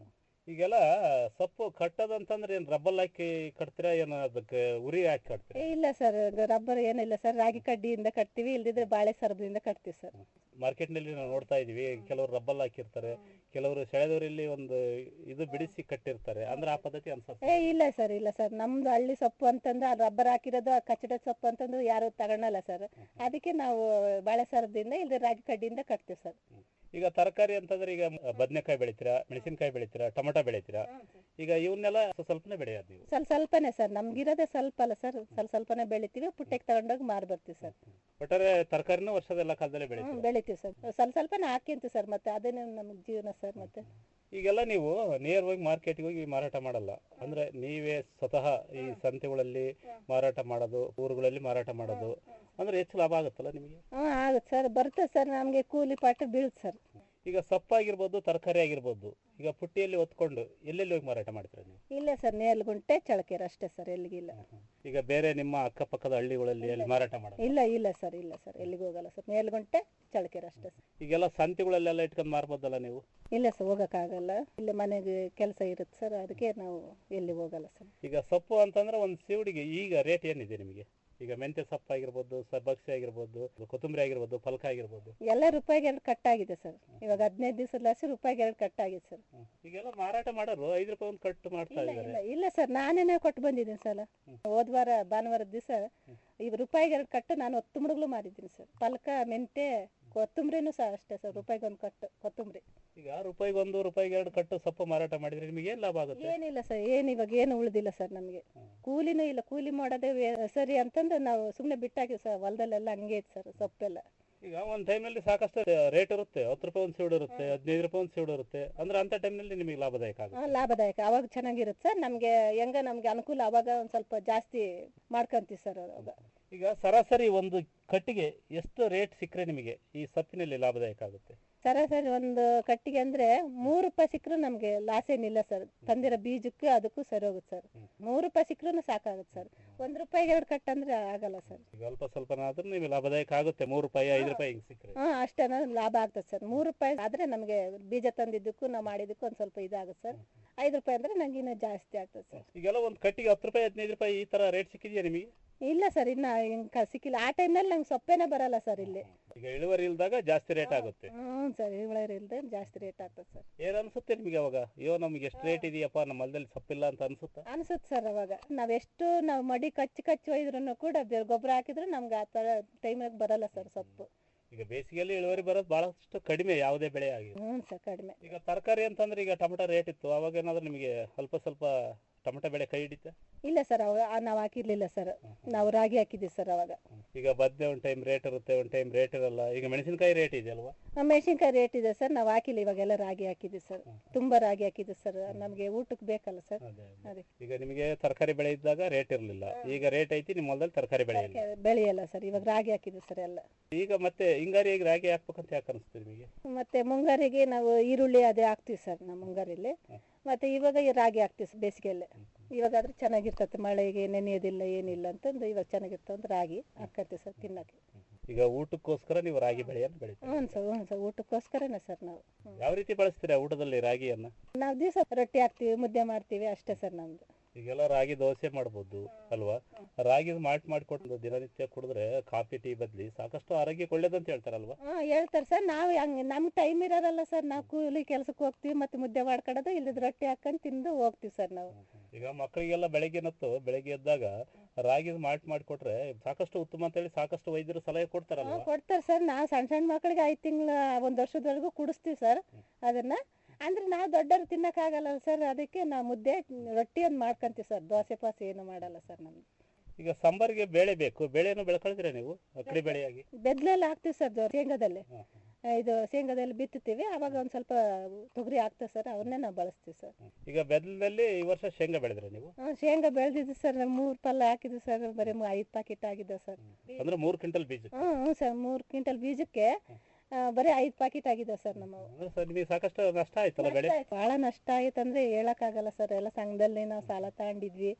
ಈಗೆಲ್ಲ ಸೊಪ್ಪು ಕಟ್ಟೋದಂತಂದ್ರೆ ಏನ್ ರಬ್ಬಲ್ ಹಾಕಿ ಕಟ್ತೀರಾ ಏನು ಅದಕ್ಕೆ ಉರಿ ಹಾಕಿ ಕಟ್ತೀರಾ ಏ, ಇಲ್ಲ ಸರ್ ರಬ್ಬರ್ ಏನಿಲ್ಲ ಸರ್ ರಾಗಿ ಕಡ್ಡಿಯಿಂದ ಕಟ್ತೀವಿ ಇಲ್ದಿದ್ರೆ ಬಾಳೆ ಸರದಿಂದ ಕಟ್ತೀವಿ ಸರ್ ಮಾರ್ಕೆಟ್ ನಲ್ಲಿ ನಾವು ನೋಡ್ತಾ ಇದೀವಿ ಕೆಲವರು ರಬ್ಬಲ್ ಹಾಕಿರ್ತಾರೆ ಕೆಲವರು ಸೆಳೆದವರಲ್ಲಿ ಒಂದು ಇದು ಬಿಡಿಸಿ ಕಟ್ಟಿರ್ತಾರೆ ಅಂದ್ರೆ ಆ ಪದ್ಧತಿ ಅನ್ಸುತ್ತೆ ಏ ಇಲ್ಲ ಸರ್ ಇಲ್ಲ ಸರ್ ನಮ್ದು ಹಳ್ಳಿ ಸೊಪ್ಪು ಅಂತಂದ್ರೆ ಆ ರಬ್ಬರ್ ಹಾಕಿರೋದು ಆ ಕಚ್ಚಡ ಸೊಪ್ಪು ಅಂತಂದ್ರೆ ಯಾರು ತಗೊಳಲ್ಲ ಸರ್ ಅದಕ್ಕೆ ನಾವು ಬಾಳೆ ಸರದಿಂದ ಇಲ್ದಿದ್ರೆ ರಾಗಿ ಕಡ್ಡಿಯಿಂದ ಕಟ್ತೀವಿ ಸರ್ ಈಗ ತರಕಾರಿ ಅಂತಂದ್ರೆ ಈಗ ಬದನೆಕಾಯಿ ಬೆಳಿತೀರಾ ಮೆಣಸಿನಕಾಯಿ ಬೆಳಿತೀರಾ ಟೊಮೊಟೊ ಬೆಳಿತೀರಾ ಈಗ ಇವನ್ನೆಲ್ಲ ಸ್ವಲ್ಪ ಸ್ವಲ್ಪನೇ ಬೆಳೆಯೋದು ನೀವು ಸ್ವಲ್ಪ ಸ್ವಲ್ಪನೇ ಸರ್ ನಮ್ಗಿರೋದೇ ಸ್ವಲ್ಪ ಅಲ್ಲ ಸರ್ ಸ್ವಲ್ಪ ಸ್ವಲ್ಪನೇ ಬೆಳಿತೀವಿ ಪುಟ್ಟಕ್ಕೆ ತಗೊಂಡೋಗಿ ಮಾರಿ ಬರ್ತೀವಿ ಸರ್ ಒಟ್ಟಾರೆ ತರಕಾರಿನೂ ವರ್ಷದೆಲ್ಲ ಕಾಲದಲ್ಲೇ ಹ್ಮ್ ಬೆಳಿತೀರಾ ಬೆಳಿತೀವಿ ಸರ್ ಸ್ವಲ್ಪ ಸ್ವಲ್ಪನೇ ಹಾಕ್ಯಂತೀವಿ ಸರ್ ಮತ್ತೆ ಅದೇನೇ ನಮ್ಗೆ ಜೀವನ ಸರ್ ಮತ್ತೆ ಈಗೆಲ್ಲ ನೀವು ನೇರವಾಗಿ ಮಾರ್ಕೆಟ್ಗೆ ಹೋಗಿ ಮಾರಾಟ ಮಾಡಲ್ಲ ಅಂದ್ರೆ ನೀವೇ ಸ್ವತಃ ಈ ಸಂತೆಗಳಲ್ಲಿ ಮಾರಾಟ ಮಾಡೋದು ಊರುಗಳಲ್ಲಿ ಮಾರಾಟ ಮಾಡೋದು ಅಂದ್ರೆ ಹೆಚ್ಚು ಲಾಭ ಆಗುತ್ತಲ್ಲ ನಿಮಗೆ ಹ್ಮ್ ಆಗುತ್ತೆ ಸರ್ ಬರ್ತದೆ ಸರ್ ನಮಗೆ ಕೂಲಿ ಪಾಠ ಬೀಳುತ್ತೆ ಸರ್ ಈಗ ಸೊಪ್ಪಾಗಿರ್ಬೋದು ತರಕಾರಿ ಆಗಿರ್ಬೋದು ಈಗ ಪುಟ್ಟಿಯಲ್ಲಿ ಹೊತ್ಕೊಂಡು ಎಲ್ಲೆಲ್ಲಿ ಹೋಗಿ ಮಾರಾಟ ಮಾಡ್ತೀರಾ ನೀವು ಇಲ್ಲ ಸರ್ ನೇಲ್ಗುಂಟೆ ಚಳಕೆರೆ ಅಷ್ಟೇ ಸರ್ ಎಲ್ಲಿಗಿಲ್ಲ ಈಗ ಬೇರೆ ನಿಮ್ಮ ಅಕ್ಕಪಕ್ಕದ ಹಳ್ಳಿಗಳಲ್ಲಿ ಎಲ್ಲಿ ಮಾರಾಟ ಮಾಡೋದು ಇಲ್ಲ ಇಲ್ಲ ಸರ್ ಇಲ್ಲ ಸರ್ ಎಲ್ಲಿಗೆ ಹೋಗಲ್ಲ ಸರ್ ಮೇಲ್ಗುಂಟೆ ಚಳಕೆರೆ ಅಷ್ಟೇ ಸರ್ ಈಗೆಲ್ಲ ಸಂತೆಗಳಲ್ಲೆಲ್ಲ ಇಟ್ಕೊಂಡು ಮಾರ್ಬೋದಲ್ಲ ನೀವು ಇಲ್ಲ ಸರ್ ಹೋಗೋಕ್ಕಾಗಲ್ಲ ಇಲ್ಲೇ ಮನೆಗೆ ಕೆಲಸ ಇರುತ್ತೆ ಸರ್ ಅದಕ್ಕೆ ನಾವು ಎಲ್ಲಿ ಹೋಗಲ್ಲ ಸರ್ ಈಗ ಸೊಪ್ಪು ಅಂತಂದ್ರೆ ಒಂದು ಸಿವುಡಿಗೆ ಈಗ ರೇಟ್ ಏನಿದೆ ನಿಮಗೆ ಈಗ ಮೆಂತ್ಯ ಸೊಪ್ಪು ಆಗಿರ್ಬೋದು ಸಬ್ಬಕ್ಸಿ ಆಗಿರ್ಬೋದು ಕೊತ್ತಂಬರಿ ಆಗಿರ್ಬೋದು ಫಲ್ಕ ಆಗಿರ್ಬೋದು ಎಲ್ಲ ರೂಪಾಯಿಗೆ ಎರಡು ಕಟ್ಟಾಗಿದೆ ಸರ್ ಇವಾಗ ಹದಿನೈದು ದಿವಸದ ಲಾಸಿ ರೂಪಾಯಿಗೆ ಎರಡು ಕಟ್ಟಾಗಿದೆ ಸರ್ ಈಗೆಲ್ಲ ಮಾರಾಟ ಮಾಡೋರು ಐದು ರೂಪಾಯಿ ಒಂದು ಕಟ್ಟು ಮಾಡ್ತಾ ಇಲ್ಲ ಇದ್ದಾರೆ ಇಲ್ಲ ಇಲ್ಲ ಸರ್ ನಾನೇನೆ ಕೊಟ್ಟು ಬಂದಿದ್ದೀನಿ ಸಲ ಹೋದ ವಾರ ಭಾನುವಾರದ ದಿವಸ ಈಗ ರೂಪಾಯಿಗೆ ಎರಡು ಕಟ್ಟು ನಾನು ಹತ್ತು ಮುಡುಗ್ಲು ಮಾರಿದ್ದೀನಿ ಸರ್ ಪಲ್ಕ ಮೆಂತೆ ಕೊತ್ತಂಬರಿನೂ ಸಹ ಅಷ್ಟೇ ಸರ್ ರೂಪಾಯಿಗೆ ಒಂದು ಕಟ್ಟು ಕೊತ್ತಂಬರಿ ಈಗ ರೂಪಾಯಿಗೆ ಒಂದು ರೂಪಾಯಿಗೆ ಎರಡು ಕಟ್ಟು ಸೊಪ್ಪು ಮಾರಾಟ ಮಾಡಿದ್ರೆ ನಿಮಗೆ ಏನ್ ಲಾಭ ಆಗುತ್ತೆ ಏನಿಲ್ಲ ಸರ್ ಏನು ಇವಾಗ ಏನು ಉಳಿದಿಲ್ಲ ಸರ್ ನಮಗೆ ಕೂಲಿನೂ ಇಲ್ಲ ಕೂಲಿ ಮಾಡೋದೇ ವೇ- ಸರಿ ಅಂತಂದು ನಾವು ಸುಮ್ಮನೆ ಬಿಟ್ಟಾಕಿ ಸರ್ ಹೊಲದಲ್ಲೆಲ್ಲ ಹಂಗೆ ಐತೆ ಸರ್ ಸೊಪ್ಪೆಲ್ಲ ಈಗ ಒಂದ್ ಟೈಮ್ನಲ್ಲಿ ಸಾಕಷ್ಟು ರೇಟ್ ಇರುತ್ತೆ ಹತ್ತು ರೂಪಾಯಿ ಒಂದು ಸೀಡ್ ಇರುತ್ತೆ ಹದಿನೈದು ರೂಪಾಯಿ ಒಂದು ಸೀಡ್ ಇರುತ್ತೆ ಅಂದ್ರೆ ಅಂತ ಟೈಮ್ನಲ್ಲಿ ನಿಮಗೆ ಲಾಭದಾಯಕ ಆಗುತ್ತೆ ಹಾ, ಲಾಭದಾಯಕ ಅವಾಗ ಚೆನ್ನಾಗಿರುತ್ತೆ ಸರ್ ನಮಗೆ ಹೆಂಗ ನಮ್ಗೆ ಅನುಕೂಲ ಅವಾಗ ಒಂದು ಸ್ವಲ್ಪ ಜಾಸ್ತಿ ಮಾಡ್ಕೊಂತೀವಿ ಸರ್ ಅವಾಗ ಈಗ ಸರಾಸರಿ ಒಂದು ಕಟ್ಟಿಗೆ ಎಷ್ಟು ರೇಟ್ ಸಿಕ್ಕರೆ ನಿಮಗೆ ಈ ಸೊಪ್ಪಿನಲ್ಲಿ ಲಾಭದಾಯಕ ಆಗುತ್ತೆ ಸರಾಸರಿ ಒಂದು ಕಟ್ಟಿಗೆ ಅಂದ್ರೆ ಮೂರು ರೂಪಾಯಿ ಸಿಕ್ಕರೂ ನಮಗೆ ಲಾಸ್ ಏನಿಲ್ಲ ಸರ್ ತಂದಿರೋ ಬೀಜಕ್ಕೆ ಅದಕ್ಕೂ ಸರಿ ಹೋಗುತ್ತೆ ಸರ್ ಮೂರು ರೂಪಾಯಿ ಸಿಕ್ಕರೂ ಸಾಕಾಗುತ್ತೆ ಸರ್ ಒಂದು ರೂಪಾಯಿಗೆ ಎರಡು ಕಟ್ಟು ಅಂದ್ರೆ ಆಗಲ್ಲ ಸರ್ ಈಗ ಅಲ್ಪ ಸ್ವಲ್ಪನಾದ್ರೂ ನಿಮಗೆ ಲಾಭದಾಯಕ ಆಗುತ್ತೆ ಮೂರು ರೂಪಾಯಿ ಐದು ರೂಪಾಯಿ ಹಿಂಗ್ ಸಿಕ್ಕರೆ ಹಾ ಅಷ್ಟೇ ಲಾಭ ಆಗ್ತದೆ ಸರ್ ಮೂರು ರೂಪಾಯಿ ಆದ್ರೆ ನಮಗೆ ಬೀಜ ತಂದಿದ್ದಕ್ಕೂ ನಾವು ಮಾಡಿದ್ದಕ್ಕೂ ಒಂದು ಸ್ವಲ್ಪ ಇದಾಗುತ್ತೆ ಸರ್ ಐದು ರೂಪಾಯಿ ಅಂದ್ರೆ ನಂಗೆ ಇನ್ನೂ ಜಾಸ್ತಿ ಆಗ್ತದೆ ಸರ್ ಈಗೆಲ್ಲ ಒಂದು ಕಟ್ಟಿಗೆ ಹತ್ತು ರೂಪಾಯಿ ಹದಿನೈದು ರೂಪಾಯಿ ಈ ತರ ರೇಟ್ ಸಿಕ್ಕಿದೆಯಾ ನಿಮಗೆ ಇಲ್ಲ ಸರ್ ಇನ್ನ ಹಿಂಗ್ ಸಿಕ್ಕಿಲ್ಲ ಆ ಟೈಮ್ನಲ್ಲಿ ನಂಗೆ ಸೊಪ್ಪೇನೆ ಬರಲ್ಲ ಸರ್ ಇಲ್ಲಿ ಈಗ ಇಳುವರಿ ಇಲ್ದಾಗ ಜಾಸ್ತಿ ರೇಟ್ ಆಗುತ್ತೆ ಹ್ಞೂ ಸರ್ ಇಳುವರಿ ಇಲ್ಲದೆ ಜಾಸ್ತಿ ರೇಟ್ ಆಗ್ತದೆ ಸರ್ ಏನ್ ಅನ್ಸುತ್ತೆ ನಿಮಗೆ ಅವಾಗ ಅಯ್ಯೋ ನಮ್ಗೆ ಎಷ್ಟು ರೇಟ್ ಇದೆಯಪ್ಪ ನಮ್ಮ ಹೊಲದಲ್ಲಿ ಸೊಪ್ಪಿಲ್ಲ ಅಂತ ಅನ್ಸುತ್ತಾ ಅನ್ಸುತ್ತೆ ಸರ್ ಅವಾಗ ನಾವೆಷ್ಟು ನಾವು ಮಡಿ ಕಚ್ಚಿ ಕಚ್ಚಿ ಒಯ್ದ್ರು ಕೂಡ ಬೇರೆ ಗೊಬ್ಬರ ಹಾಕಿದ್ರು ನಮ್ಗೆ ಆ ಥರ ಟೈಮಿಗೆ ಬರಲ್ಲ ಸರ್ ಸೊಪ್ಪು ಈಗ ಬೇಸಿಗೆಯಲ್ಲಿ ಇಳುವರಿ ಬರೋದು ಬಹಳಷ್ಟು ಕಡಿಮೆ ಯಾವುದೇ ಬೆಳೆ ಆಗಿ ಹ್ಞೂ ಸರ್ ಕಡಿಮೆ ಈಗ ತರಕಾರಿ ಅಂತಂದ್ರೆ ಈಗ ಟೊಮೆಟೊ ರೇಟ್ ಇತ್ತು ಅವಾಗ ಏನಾದ್ರು ನಿಮಗೆ ಸ್ವಲ್ಪ ಸ್ವಲ್ಪ ಟೊಮೆಟೊ ಬೆಳೆ ಕೈ ಹಿಡಿತ ಇಲ್ಲ ಸರ್ ಅವಾಗ ನಾವು ಹಾಕಿರ್ಲಿಲ್ಲ ಸರ್ ನಾವು ರಾಗಿ ಹಾಕಿದ್ವಿ ಸರ್ ಅವಾಗ ಈಗ ಬದ್ನೆ ಒಂದ್ ಟೈಮ್ ರೇಟ್ ಇರುತ್ತೆ ಒಂದ್ ಟೈಮ್ ರೇಟ್ ಇರಲ್ಲ ಈಗ ಮೆಣಸಿನಕಾಯಿ ರೇಟ್ ಇದೆ ಅಲ್ವಾ ನಮ್ಮ ಮೆಣಸಿನ್ಕಾಯಿ ರೇಟ್ ಇದೆ ಸರ್ ನಾವು ಹಾಕಿಲ್ಲ ಇವಾಗೆಲ್ಲ ರಾಗಿ ಹಾಕಿದ್ವಿ ಸರ್ ತುಂಬಾ ರಾಗಿ ಹಾಕಿದ್ವಿ ಸರ್ ನಮಗೆ ಊಟಕ್ಕೆ ಬೇಕಲ್ಲ ಸರ್ ಅದೇ ಈಗ ನಿಮಗೆ ತರಕಾರಿ ಬೆಳೆ ಇದ್ದಾಗ ರೇಟ್ ಇರಲಿಲ್ಲ ಈಗ ರೇಟ್ ಐತಿ ನಿಮ್ಮ ಹೊಲದಲ್ಲಿ ತರಕಾರಿ ಬೆಳೆ ಇಲ್ಲ ಬೆಳೆಯಲ್ಲ ಸರ್ ಇವಾಗ ರಾಗಿ ಹಾಕಿದ್ವಿ ಸರ್ ಎಲ್ಲ ಈಗ ಮತ್ತೆ ಹಿಂಗಾರಿಯಾಗಿ ರಾಗಿ ಹಾಕ್ಬೇಕಂತ ಯಾಕೆ ಅನಿಸ್ತದೆ ನಿಮಗೆ ಮತ್ತೆ ಮುಂಗಾರಿಗೆ ನಾವು ಈರುಳ್ಳಿ ಅದೇ ಹಾಕ್ತಿವಿ ಸರ್ ನಮ್ಮ ಮುಂಗಾರಲ್ಲಿ ಮತ್ತೆ ಇವಾಗ ಈ ರಾಗಿ ಹಾಕ್ತಿವಿ ಸರ್ ಬೇಸಿಗೆಯಲ್ಲೇ ಇವಾಗಾದ್ರೆ ಚೆನ್ನಾಗಿರ್ತದೆ ಮಳೆಗೆ ನೆನೆಯೋದಿಲ್ಲ ಏನಿಲ್ಲ ಅಂತಂದು ಇವಾಗ ಚೆನ್ನಾಗಿರ್ತದೆ ಅಂತ ರಾಗಿ ಹಾಕತ್ತೀವಿ ಸರ್ ತಿನ್ನಕ್ಕೆ ಈಗ ಊಟಕ್ಕೋಸ್ಕರ ನೀವು ರಾಗಿ ಬೆಳೆಯನ್ನು ಬೆಳಿತೀರಿ ಹ್ಞೂ ಸರ್ ಹ್ಞೂ ಸರ್ ಊಟಕ್ಕೋಸ್ಕರನೇ ಸರ್ ನಾವು ಯಾವ ರೀತಿ ಬಳಸ್ತೀರಾ ಊಟದಲ್ಲಿ ರಾಗಿಯನ್ನ ನಾವು ದಿವಸ ರೊಟ್ಟಿ ಹಾಕ್ತಿವಿ ಮುದ್ದೆ ಮಾಡ್ತೀವಿ ಅಷ್ಟೇ ಸರ್ ನಮ್ದು ಈಗೆಲ್ಲ ರಾಗಿ ದೋಸೆ ಮಾಡ್ಬೋದು ಅಲ್ವಾ ರಾಗಿ ಮಾಲ್ಟ್ ಮಾಡಿಕೊಟ್ಟು ದಿನನಿತ್ಯ ಕುಡಿದ್ರೆ ಕಾಫಿ ಟೀ ಬದ್ಲಿ ಸಾಕಷ್ಟು ಆರೋಗ್ಯಕ್ಕೆ ಒಳ್ಳೇದಂತ ಹೇಳ್ತಾರಲ್ವಾ ಹ್ಞೂ ಹೇಳ್ತಾರೆ ಸರ್ ನಾವು ಹಂಗೆ ನಮ್ಗೆ ಟೈಮ್ ಇರೋದಲ್ಲ ಸರ್ ನಾವು ಕೂಲಿ ಕೆಲ್ಸಕ್ಕೆ ಹೋಗ್ತೀವಿ ಮತ್ತೆ ಮುದ್ದೆ ಮಾಡ್ಕೊಳ್ಳೋದು ಇಲ್ಲದ ರೊಟ್ಟಿ ಹಾಕೊಂಡು ತಿಂದು ಹೋಗ್ತೀವಿ ಸರ್ ನಾವು ಈಗ ಮಕ್ಕಳಿಗೆಲ್ಲ ಬೆಳಗ್ಗೆ ಹೊತ್ತು ಬೆಳಗ್ಗೆ ಎದ್ದಾಗ ರಾಗಿ ಮಾಲ್ಟ್ ಮಾಡಿಕೊಟ್ರೆ ಸಾಕಷ್ಟು ಉತ್ತಮ ಅಂತ ಹೇಳಿ ಸಾಕಷ್ಟು ವೈದ್ಯರು ಸಲಹೆ ಕೊಡ್ತಾರಲ್ವಾ ಕೊಡ್ತಾರೆ ಸರ್ ನಾವು ಸಣ್ಣ ಸಣ್ಣ ಮಕ್ಕಳಿಗೆ ಐದು ತಿಂಗಳ ಒಂದು ವರ್ಷದವರೆಗೂ ಕುಡಿಸ್ತೀವಿ ಸರ್ ಅದನ್ನ ಅಂದ್ರೆ ನಾವು ದೊಡ್ಡವರು ತಿನ್ನಕ್ಕಾಗಲ್ಲ ಸರ್ ಅದಕ್ಕೆ ನಾವು ಮುದ್ದೆ ರೊಟ್ಟಿ ಒಂದು ಮಾಡ್ಕೊಂತೀವಿ ಸರ್ ದೋಸೆ ಪಾಸೆ ಏನು ಮಾಡಲ್ಲ ಸರ್ ನಮ್ಗೆ ಈಗ ಸಾಂಬಾರಿಗೆ ಬೇಳೆ ಬೇಕು ಬೇಳೆಯನ್ನು ಬೆಳ್ಕೊಳ್ತೀರಾ ನೀವು ಅಕ್ಕಡಿ ಬೆಳೆಯಾಗಿ ಬೆದ್ಲೆಲ್ಲ ಹಾಕ್ತೀವಿ ಸರ್ ಜೊ- ಶೇಂಗಾದಲ್ಲಿ ಇದು ಶೇಂಗಾದಲ್ಲಿ ಬಿತ್ತುತ್ತೀವಿ ಅವಾಗ ಒಂದು ಸ್ವಲ್ಪ ತೊಗರಿ ಹಾಕ್ತೇವೆ ಸರ್ ಅವನ್ನೇ ನಾವು ಬಳಸ್ತೀವಿ ಸರ್ ಈಗ ಬೆದಲಲ್ಲಿ ಈ ವರ್ಷ ಶೇಂಗಾ ಬೆಳೆದ್ರೆ ನೀವು ಹ್ಞೂ ಶೇಂಗಾ ಬೆಳೆದಿದ್ದು ಸರ್ ಮೂರು ಪಲ್ಲ ಹಾಕಿದ್ವಿ ಸರ್ ಬರೀ ಮೂ- ಐದು ಪ್ಯಾಕೆಟ್ ಆಗಿದೆ ಸರ್ ಅಂದ್ರೆ ಮೂರು ಕ್ವಿಂಟಲ್ ಬೀಜ ಹ್ಞೂ ಹ್ಞೂ ಸರ್ ಮೂರು ಕ್ವಿಂಟಲ್ ಬೀಜಕ್ಕೆ ಆ, ಬರೀ ಐದು ಪ್ಯಾಕೆಟ್ ಆಗಿದೆ ಸರ್ ನಮ್ಮ ಅಂದ್ರೆ ಸರ್ ನಿಮಗೆ ಸಾಕಷ್ಟು ನಷ್ಟ ಆಯ್ತಲ್ಲ ಬೆಳೆ ಬಹಳ ನಷ್ಟ ಆಯ್ತು ಅಂದ್ರೆ ಹೇಳಕ್ಕಾಗಲ್ಲ ಸರ್ ಎಲ್ಲ ಸಂಘದಲ್ಲಿ ನಾವು ಸಾಲ ತಗೊಂಡಿದ್ವಿ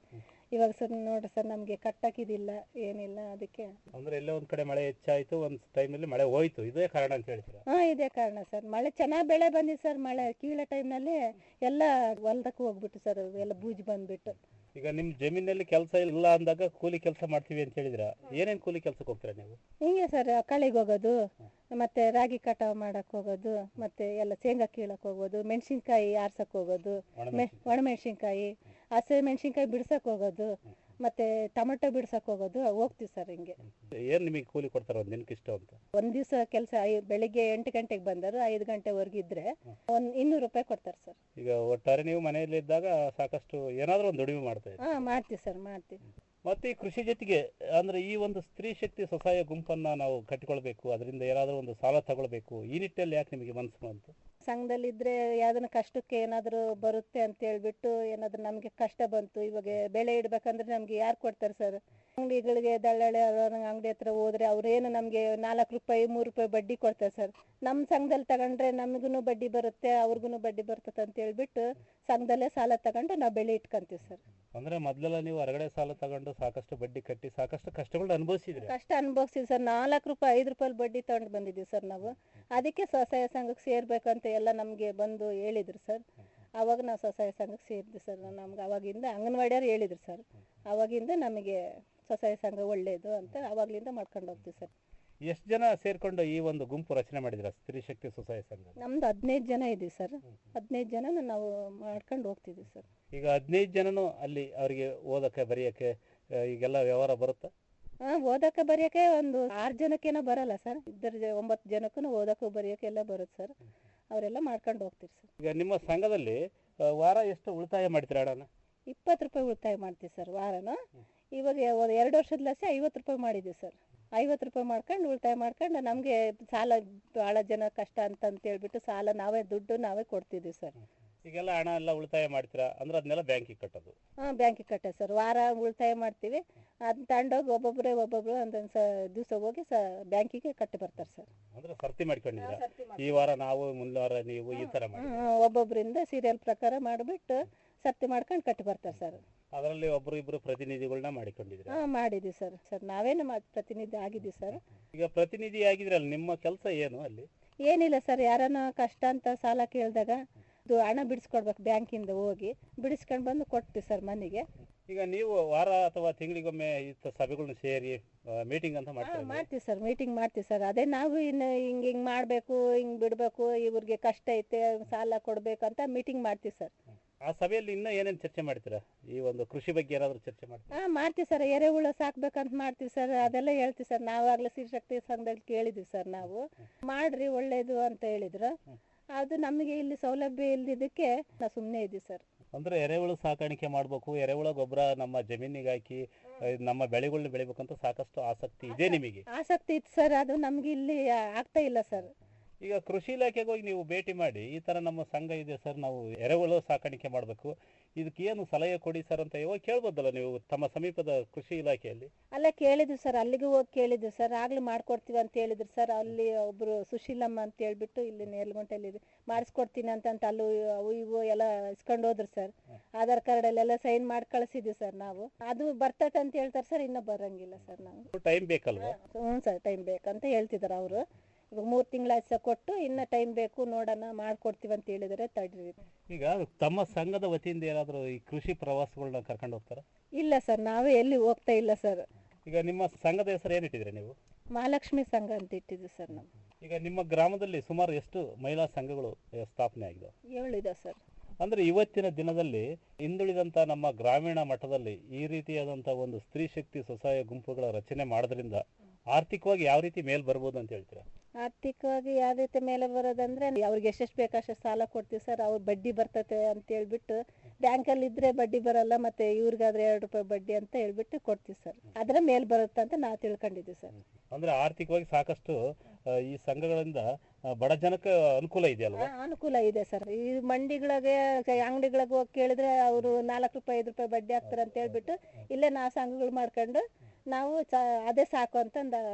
ಇವಾಗ ಸರ್ ನೋಡ್ರಿ ಸರ್ ನಮಗೆ ಕಟ್ಟಾಕಿದಿಲ್ಲ ಏನಿಲ್ಲ ಅದಕ್ಕೆ ಅಂದ್ರೆ ಎಲ್ಲೋ ಒಂದ್ ಕಡೆ ಮಳೆ ಹೆಚ್ಚಾಯ್ತು ಒಂದ್ ಟೈಮಲ್ಲಿ ಮಳೆ ಹೋಯ್ತು ಇದೇ ಕಾರಣ ಅಂತ ಹೇಳ್ತೀರಾ ಹಾ ಇದೇ ಕಾರಣ ಸರ್ ಮಳೆ ಚೆನ್ನಾಗಿ ಬೆಳೆ ಬಂದಿದೆ ಸರ್ ಮಳೆ ಕೀಳೋ ಟೈಮ್ನಲ್ಲಿ ಎಲ್ಲ ಹೊಲ್ದಕ್ಕೆ ಹೋಗ್ಬಿಟ್ಟು ಸರ್ ಎಲ್ಲ ಬೂಜಿ ಬಂದ್ಬಿಟ್ಟು ಈಗ ನಿಮ್ ಜಮೀನಲ್ಲಿ ಕೆಲಸ ಇಲ್ಲ ಅಂದಾಗ ಕೂಲಿ ಕೆಲಸ ಮಾಡ್ತೀವಿ ಅಂತ ಹೇಳಿದ್ರ ಏನೇನ್ ಕೂಲಿ ಕೆಲಸಕ್ಕೆ ಹೋಗ್ತೀರಾ ನೀವು ಹಿಂಗೆ ಸರ್ ಕಳೆಗೆ ಹೋಗೋದು ಮತ್ತೆ ರಾಗಿ ಕಟಾವು ಮಾಡಕ್ ಹೋಗೋದು ಮತ್ತೆ ಎಲ್ಲ ಶೇಂಗಾ ಕೀಳಕ್ ಹೋಗೋದು ಮೆಣಸಿನ್ಕಾಯಿ ಆರ್ಸಕ್ ಹೋಗೋದು ಮೆ- ಒಣಮೆಣಸಿನ್ಕಾಯಿ ಹಸಿ ಮೆಣಸಿನ್ಕಾಯಿ ಬಿಡ್ಸಕ್ ಹೋಗೋದು ಮತ್ತೆ ಟೊಮೆಟೊ ಬಿಡ್ಸಕ್ ಹೋಗೋದು ಹೋಗ್ತೀವಿ ಸರ್ ಹಿಂಗೆ ಏನ್ ನಿಮಗೆ ಕೂಲಿ ಕೊಡ್ತಾರ ಒಂದ್ ದಿನಕ್ಕೆ ಇಷ್ಟು ಅಂತ ಒಂದ್ ದಿವಸ ಕೆಲಸ ಬೆಳಿಗ್ಗೆ ಎಂಟು ಗಂಟೆಗೆ ಬಂದರು ಐದು ಗಂಟೆವರೆಗೂ ಇದ್ರೆ ಒಂದ್ ಇನ್ನೂರು ರೂಪಾಯಿ ಕೊಡ್ತಾರೆ ಸರ್ ಈಗ ಒಟ್ಟಾರೆ ನೀವು ಮನೆಯಲ್ಲಿ ಇದ್ದಾಗ ಸಾಕಷ್ಟು ಏನಾದ್ರೂ ಒಂದು ದುಡಿಮೆ ಮಾಡ್ತಾ ಇದ್ದೀರಿ ಹಾ ಮಾಡ್ತೀವಿ ಸರ್ ಮಾಡ್ತೀವಿ ಮತ್ತೆ ಈ ಕೃಷಿ ಜೊತೆಗೆ ಅಂದ್ರೆ ಈ ಒಂದು ಸ್ತ್ರೀ ಶಕ್ತಿ ಸ್ವಸಹಾಯ ಗುಂಪನ್ನ ನಾವು ಕಟ್ಟಿಕೊಳ್ಬೇಕು ಅದರಿಂದ ಏನಾದ್ರೂ ಒಂದು ಸಾಲ ತಗೊಳ್ಬೇಕು ಈ ನಿಟ್ಟಿನಲ್ಲಿ ಯಾಕೆ ನಿಮಗೆ ಮನಸ್ಸು ಬಂತು ಸಂಘದಲ್ಲಿದ್ರೆ ಯಾವ್ದನ್ನ ಕಷ್ಟಕ್ಕೆ ಏನಾದ್ರು ಬರುತ್ತೆ ಅಂತ ಹೇಳ್ಬಿಟ್ಟು ಏನಾದ್ರು ನಮ್ಗೆ ಕಷ್ಟ ಬಂತು ಇವಾಗ ಬೆಳೆ ಇಡ್ಬೇಕಂದ್ರೆ ನಮ್ಗೆ ಯಾರು ಕೊಡ್ತಾರೆ ಸರ್ ಅಂಗಡಿಗಳಿಗೆ ದಳ್ಳಾಳಿ ಅಂಗಡಿ ಹತ್ರ ಹೋದ್ರೆ ಅವ್ರೇನು ನಮ್ಗೆ ನಾಲ್ಕು ರೂಪಾಯಿ ಮೂರು ರೂಪಾಯಿ ಬಡ್ಡಿ ಕೊಡ್ತಾರೆ ಸರ್ ನಮ್ಮ ಸಂಘದಲ್ಲಿ ತಗೊಂಡ್ರೆ ನಮಗೂ ಬಡ್ಡಿ ಬರುತ್ತೆ ಅವ್ರಿಗೂ ಬಡ್ಡಿ ಬರ್ತದೆ ಅಂತ ಹೇಳ್ಬಿಟ್ಟು ಸಂಘದಲ್ಲೇ ಸಾಲ ತಗೊಂಡು ನಾವು ಬೆಳೆ ಇಟ್ಕೊಂತೀವಿ ಸರ್ ಅಂದ್ರೆ ಮೊದ್ಲೆಲ್ಲ ನೀವು ಹೊರಗಡೆ ಸಾಲ ತಗೊಂಡು ಸಾಕಷ್ಟು ಬಡ್ಡಿ ಕಟ್ಟಿ ಸಾಕಷ್ಟು ಕಷ್ಟಗಳನ್ನ ಅನುಭವಿಸಿದ್ರಿ ಕಷ್ಟ ಅನುಭವಿಸ್ತೀವಿ ಸರ್ ನಾಲ್ಕು ರೂಪಾಯಿ ಐದು ರೂಪಾಯಿ ಬಡ್ಡಿ ತಗೊಂಡು ಬಂದಿದ್ದೀವಿ ಸರ್ ನಾವು ಅದಕ್ಕೆ ಸ್ವಸಹಾಯ ಸಂಘಕ್ಕೆ ಸೇರ್ಬೇಕಂತ ಎಲ್ಲ ನಮಗೆ ಬಂದು ಹೇಳಿದ್ರು ಸರ್ ಅವಾಗ ನಾವು ಸ್ವಸಹಾಯ ಸಂಘಕ್ಕೆ ಸೇರಿದ್ವಿ ಸರ್ ನಮ್ಗೆ ಅವಾಗಿಂದ ಅಂಗನವಾಡಿಯವ್ರು ಹೇಳಿದ್ರು ಸರ್ ಅವಾಗಿಂದ ನಮಗೆ ಸ್ವಸಹಾಯ ಸಂಘ ಒಳ್ಳೆಯದು ಅಂತ ಅವಾಗ್ಲಿಂದ ಮಾಡ್ಕೊಂಡು ಹೋಗ್ತೀವಿ ಸರ್ ಎಷ್ಟು ಜನ ಸೇರ್ಕೊಂಡು ಈ ಒಂದು ಗುಂಪು ರಚನೆ ಮಾಡಿದ್ರ ಸ್ತ್ರೀ ಶಕ್ತಿ ಸ್ವಸಹಾಯ ಸಂಘ ನಮ್ದು ಹದಿನೈದು ಜನ ಇದೀವಿ ಸರ್ ಹದಿನೈದು ಜನ ನಾವು ಮಾಡ್ಕೊಂಡು ಹೋಗ್ತಿದ್ದೀವಿ ಸರ್ ಈಗ ಹದಿನೈದು ಜನನು ಅಲ್ಲಿ ಅವರಿಗೆ ಓದಕ್ಕೆ ಬರೆಯಕ್ಕೆ ಆ, ಈಗೆಲ್ಲ ವ್ಯವಹಾರ ಬರುತ್ತಾ ಹಾ ಓದಕ್ಕೆ ಬರೆಯೋಕೆ ಒಂದು ಆರು ಜನಕ್ಕೇನೋ ಬರಲ್ಲ ಸರ್ ಇద్దರು ಜ ಒಂಬತ್ತು ಜನಕ್ಕೂ ಓದಕ್ಕೂ ಬರೆಯೋಕೆ ಎಲ್ಲ ಬರುತ್ತೆ ಸರ್ ಅವರೆಲ್ಲ ಮಾಡ್ಕೊಂಡು ಹೋಗ್ತೀವಿ ಸರ್ ಈಗ ನಿಮ್ಮ ಸಂಘದಲ್ಲಿ ಆ, ವಾರ ಎಷ್ಟು ಉಳಿತಾಯ ಮಾಡ್ತೀರಾ ಹಣನ ಇಪ್ಪತ್ತು ರೂಪಾಯಿ ಉಳಿತಾಯ ಮಾಡ್ತೀವಿ ಸರ್ ವಾರನ ಇವಾಗ ಒಂದು ಎರಡು ವರ್ಷದ ಲಸೆ ಐವತ್ತು ರೂಪಾಯಿ ಮಾಡಿದ್ದೀವಿ ಸರ್ ಐವತ್ತು ರೂಪಾಯಿ ಮಾಡ್ಕೊಂಡು ಉಳಿತಾಯ ಮಾಡ್ಕೊಂಡು ನಮಗೆ ಸಾಲ ಭಾಳ ಜನ ಕಷ್ಟ ಅಂತ ಅಂತ ಹೇಳ್ಬಿಟ್ಟು ಸಾಲ ನಾವೇ ದುಡ್ಡು ನಾವೇ ಕೊಡ್ತಿದ್ದೀವಿ ಸರ್ ಈಗೆಲ್ಲ ಹಣ ಎಲ್ಲ ಉಳಿತಾಯ ಮಾಡ್ತೀರಾ ಅಂದ್ರೆ ಅದನ್ನೆಲ್ಲ ಬ್ಯಾಂಕಿಗೆ ಕಟ್ಟೋದು ಹಾಂ ಬ್ಯಾಂಕಿಗೆ ಕಟ್ಟೆ ಸರ್ ವಾರ ಉಳಿತಾಯ ಮಾಡ್ತೀವಿ ಅದನ್ನ ತಗೊಂಡೋಗಿ ಒಬ್ಬೊಬ್ಬರೇ ಒಬ್ಬೊಬ್ಬರು ಒಂದೊಂದು ಸ ದಿವಸ ಹೋಗಿ ಸ ಬ್ಯಾಂಕಿಗೆ ಕಟ್ಟಿ ಬರ್ತಾರೆ ಸರ್ ಅಂದ್ರೆ ಸರ್ತಿ ಮಾಡ್ಕೊಂಡಿದ್ದೀರಾ ಈ ವಾರ ನಾವು ಮುಂದಿನ ವಾರ ನೀವು ಈ ತರ ಮಾಡಿ ಹ್ಮ್, ಒಬ್ಬೊಬ್ಬರಿಂದ ಸೀರಿಯಲ್ ಪ್ರಕಾರ ಮಾಡಿಬಿಟ್ಟು ಸರ್ತಿ ಮಾಡ್ಕೊಂಡು ಕಟ್ಟಿ ಬರ್ತಾರೆ ಸರ್ ಅದರಲ್ಲಿ ಒಬ್ರು ಇಬ್ರು ಪ್ರತಿನಿಧಿಗಳನ್ನ ಮಾಡಿಕೊಂಡಿದ್ದೀರಾ ಹಾಂ ಮಾಡಿದ್ದೀವಿ ಸರ್ ಸರ್ ನಾವೇನು ಮಾ ಪ್ರತಿನಿಧಿ ಆಗಿದ್ದೀವಿ ಸರ್ ಈಗ ಪ್ರತಿನಿಧಿ ಆಗಿದ್ರಲ್ಲ ನಿಮ್ಮ ಕೆಲಸ ಏನು ಅಲ್ಲಿ ಏನಿಲ್ಲ ಸರ್ ಯಾರನ್ನ ಕಷ್ಟ ಅಂತ ಸಾಲ ಕೇಳಿದಾಗ ಇದು ಹಣ ಬಿಡಿಸ್ಕೊಡ್ಬೇಕು ಬ್ಯಾಂಕಿಂದ ಹೋಗಿ ಬಿಡಿಸ್ಕೊಂಡು ಬಂದು ಕೊಡ್ತೀವಿ ಸರ್ ಮನೆಗೆ ಈಗ ನೀವು ವಾರ ಅಥವಾ ತಿಂಗಳಿಗೊಮ್ಮೆ ಇಂಥ ಸಭೆಗಳನ್ನ ಸೇರಿ ಮೀಟಿಂಗ್ ಅಂತ ಮಾಡ್ತಾ ಇದ್ದೀರಾ? ಮಾಡ್ತೀವಿ ಸರ್ ಮೀಟಿಂಗ್ ಮಾಡ್ತೀವಿ ಸರ್ ಅದೇ ನಾವು ಇನ್ನು ಹಿಂಗೆ ಹಿಂಗೆ ಮಾಡಬೇಕು ಹಿಂಗೆ ಬಿಡಬೇಕು ಇವ್ರಿಗೆ ಕಷ್ಟ ಐತೆ ಸಾಲ ಕೊಡಬೇಕಂತ ಮೀಟಿಂಗ್ ಮಾಡ್ತೀವಿ ಸರ್ ಆ ಸಭೆಯಲ್ಲಿ ಇನ್ನೂ ಏನೇನು ಚರ್ಚೆ ಮಾಡ್ತೀರಾ ಈ ಒಂದು ಕೃಷಿ ಬಗ್ಗೆ ಏನಾದರೂ ಚರ್ಚೆ ಮಾಡ್ತೀರಾ ಹಾಂ ಮಾಡ್ತೀವಿ ಸರ್ ಎರೆಹುಳ ಸಾಕ್ಬೇಕಂತ ಮಾಡ್ತೀವಿ ಸರ್ ಅದೆಲ್ಲ ಹೇಳ್ತೀವಿ ಸರ್ ನಾವಾಗಲೇ ಶಕ್ತಿ ಸಂಘದಲ್ಲಿ ಕೇಳಿದ್ವಿ ಸರ್ ನಾವು ಮಾಡ್ರಿ ಒಳ್ಳೇದು ಅಂತ ಹೇಳಿದ್ರು ಅದು ನಮಗೆ ಇಲ್ಲಿ ಸೌಲಭ್ಯ ಇಲ್ದಿದ್ದಕ್ಕೆ ನಾವು ಸುಮ್ಮನೆ ಇದ್ದೀವಿ ಸರ್ ಅಂದ್ರೆ ಎರೆಹುಳು ಸಾಕಾಣಿಕೆ ಮಾಡಬೇಕು ಎರೆಹುಳ ಗೊಬ್ಬರ ನಮ್ಮ ಜಮೀನಿಗೆ ಹಾಕಿ ಆ, ನಮ್ಮ ಬೆಳೆಗಳನ್ನ ಬೆಳಿಬೇಕಂತ ಸಾಕಷ್ಟು ಆಸಕ್ತಿ ಇದೆ ನಿಮಗೆ ಆಸಕ್ತಿ ಇತ್ತು ಸರ್ ಅದು ನಮ್ಗೆ ಇಲ್ಲಿ ಆಗ್ತಾ ಇಲ್ಲ ಸರ್ ಈಗ ಕೃಷಿ ಇಲಾಖೆಗೆ ಹೋಗಿ ನೀವು ಭೇಟಿ ಮಾಡಿ ಈ ತರ ನಮ್ಮ ಸಂಘ ಇದೆ ಸರ್ ನಾವು ಎರೆಹುಳು ಸಾಕಾಣಿಕೆ ಮಾಡಬೇಕು ಇದಕ್ಕೆ ಏನು ಸಲಹೆ ಕೊಡಿ ಸರ್ ಅಂತ ಇವಾಗ ಕೇಳ್ಬೋದಲ್ಲ ನೀವು ತಮ್ಮ ಸಮೀಪದ ಕೃಷಿ ಇಲಾಖೆಯಲ್ಲಿ ಅಲ್ಲೇ ಕೇಳಿದ್ವಿ ಸರ್ ಅಲ್ಲಿಗೆ ಹೋಗಿ ಕೇಳಿದ್ವಿ ಸರ್ ಆಗ್ಲೂ ಮಾಡ್ಕೊಡ್ತೀವಿ ಅಂತ ಹೇಳಿದ್ರು ಸರ್ ಅಲ್ಲಿ ಒಬ್ರು ಸುಶೀಲಮ್ಮ ಅಂತ ಹೇಳ್ಬಿಟ್ಟು ಇಲ್ಲಿ ನೇಲ್ಗುಂಟಲ್ಲಿ ಮಾಡಿಸ್ಕೊಡ್ತೀನಿ ಅಂತ ಅಂತ ಅಲ್ಲೂ ಅವು ಇವು ಎಲ್ಲ ಇಸ್ಕೊಂಡು ಹೋದ್ರು ಸರ್ ಆಧಾರ್ ಕಾರ್ಡ್ ಅಲ್ಲೆಲ್ಲ ಸೈನ್ ಮಾಡಿ ಕಳಿಸಿದ್ವಿ ಸರ್ ನಾವು ಅದು ಬರ್ತೈತೆ ಅಂತ ಹೇಳ್ತಾರೆ ಸರ್ ಇನ್ನೂ ಬರಂಗಿಲ್ಲ ಸರ್ ನಾವು ಟೈಮ್ ಬೇಕಲ್ವಾ ಹ್ಞೂ ಸರ್ ಟೈಮ್ ಬೇಕಂತ ಹೇಳ್ತಿದ್ದಾರೆ ಅವರು ಇವಾಗ ಮೂರು ತಿಂಗಳ ಸಹ ಕೊಟ್ಟು ಇನ್ನು ಟೈಮ್ ಬೇಕು ನೋಡೋಣ ಮಾಡ್ಕೊಡ್ತೀವಿ ಅಂತ ಹೇಳಿದರೆ ತಡ್ರಿ ಈಗ ತಮ್ಮ ಸಂಘದ ವತಿಯಿಂದ ಏನಾದರೂ ಈ ಕೃಷಿ ಪ್ರವಾಸಗಳನ್ನ ಕರ್ಕೊಂಡು ಹೋಗ್ತಾರ ಇಲ್ಲ ಸರ್ ನಾವೇ ಎಲ್ಲಿ ಹೋಗ್ತಾ ಇಲ್ಲ ಸರ್ ಈಗ ನಿಮ್ಮ ಸಂಘದ ಹೆಸರು ಏನಿಟ್ಟಿದ್ರೆ ನೀವು ಮಹಾಲಕ್ಷ್ಮಿ ಸಂಘ ಅಂತ ಇಟ್ಟಿದ್ವಿ ಸರ್ ನಾವು ಈಗ ನಿಮ್ಮ ಗ್ರಾಮದಲ್ಲಿ ಸುಮಾರು ಎಷ್ಟು ಮಹಿಳಾ ಸಂಘಗಳು ಆ, ಸ್ಥಾಪನೆ ಆಗಿದೆ ಏಳಿದೆ ಸರ್ ಅಂದ್ರೆ ಇವತ್ತಿನ ದಿನದಲ್ಲಿ ಹಿಂದುಳಿದಂತ ನಮ್ಮ ಗ್ರಾಮೀಣ ಮಟ್ಟದಲ್ಲಿ ಈ ರೀತಿಯಾದಂತ ಒಂದು ಸ್ತ್ರೀ ಶಕ್ತಿ ಸ್ವಸಹಾಯ ಗುಂಪುಗಳ ರಚನೆ ಮಾಡೋದ್ರಿಂದ ಆರ್ಥಿಕವಾಗಿ ಯಾವ ರೀತಿ ಮೇಲ್ ಬರ್ಬೋದು ಅಂತ ಹೇಳ್ತೀರಾ ಆರ್ಥಿಕವಾಗಿ ಯಾವ ರೀತಿ ಮೇಲೆ ಬರೋದಂದ್ರೆ ಅವ್ರಿಗೆ ಎಷ್ಟೆಷ್ಟು ಬೇಕು ಅಷ್ಟು ಸಾಲ ಕೊಡ್ತೀವಿ ಸರ್ ಅವ್ರ ಬಡ್ಡಿ ಬರ್ತತೆ ಅಂತ ಹೇಳ್ಬಿಟ್ಟು ಬ್ಯಾಂಕಲ್ಲಿ ಇದ್ರೆ ಬಡ್ಡಿ ಬರಲ್ಲ ಮತ್ತೆ ಇವ್ರಿಗಾದ್ರೆ ಎರಡು ರೂಪಾಯಿ ಬಡ್ಡಿ ಅಂತ ಹೇಳ್ಬಿಟ್ಟು ಕೊಡ್ತೀವಿ ಸರ್ ಅದರ ಮೇಲ್ ಬರುತ್ತೆ ಅಂತ ನಾವು ತಿಳ್ಕೊಂಡಿದ್ದೀವಿ ಸರ್ ಅಂದ್ರೆ ಆರ್ಥಿಕವಾಗಿ ಸಾಕಷ್ಟು ಆ, ಈ ಸಂಘಗಳಿಂದ ಆ, ಬಡ ಜನಕ್ಕೆ ಅನುಕೂಲ ಇದೆಯಲ್ವಾ ಹಾ, ಅನುಕೂಲ ಇದೆ ಸರ್ ಈ ಮಂಡಿಗಳಿಗೆ ಅಂಗಡಿಗಳಿಗೆ ಹೋಗಿ ಕೇಳಿದ್ರೆ ಅವರು ನಾಲ್ಕು ರೂಪಾಯಿ ಐದು ರೂಪಾಯಿ ಬಡ್ಡಿ ಹಾಕ್ತಾರೆ ಅಂತ ಹೇಳ್ಬಿಟ್ಟು ಇಲ್ಲೇ ನಾವು ಸಂಘಗಳು ಮಾಡ್ಕೊಂಡು ನಾವು ಚ- ಅದೇ ಸಾಕು ಅಂತಂದ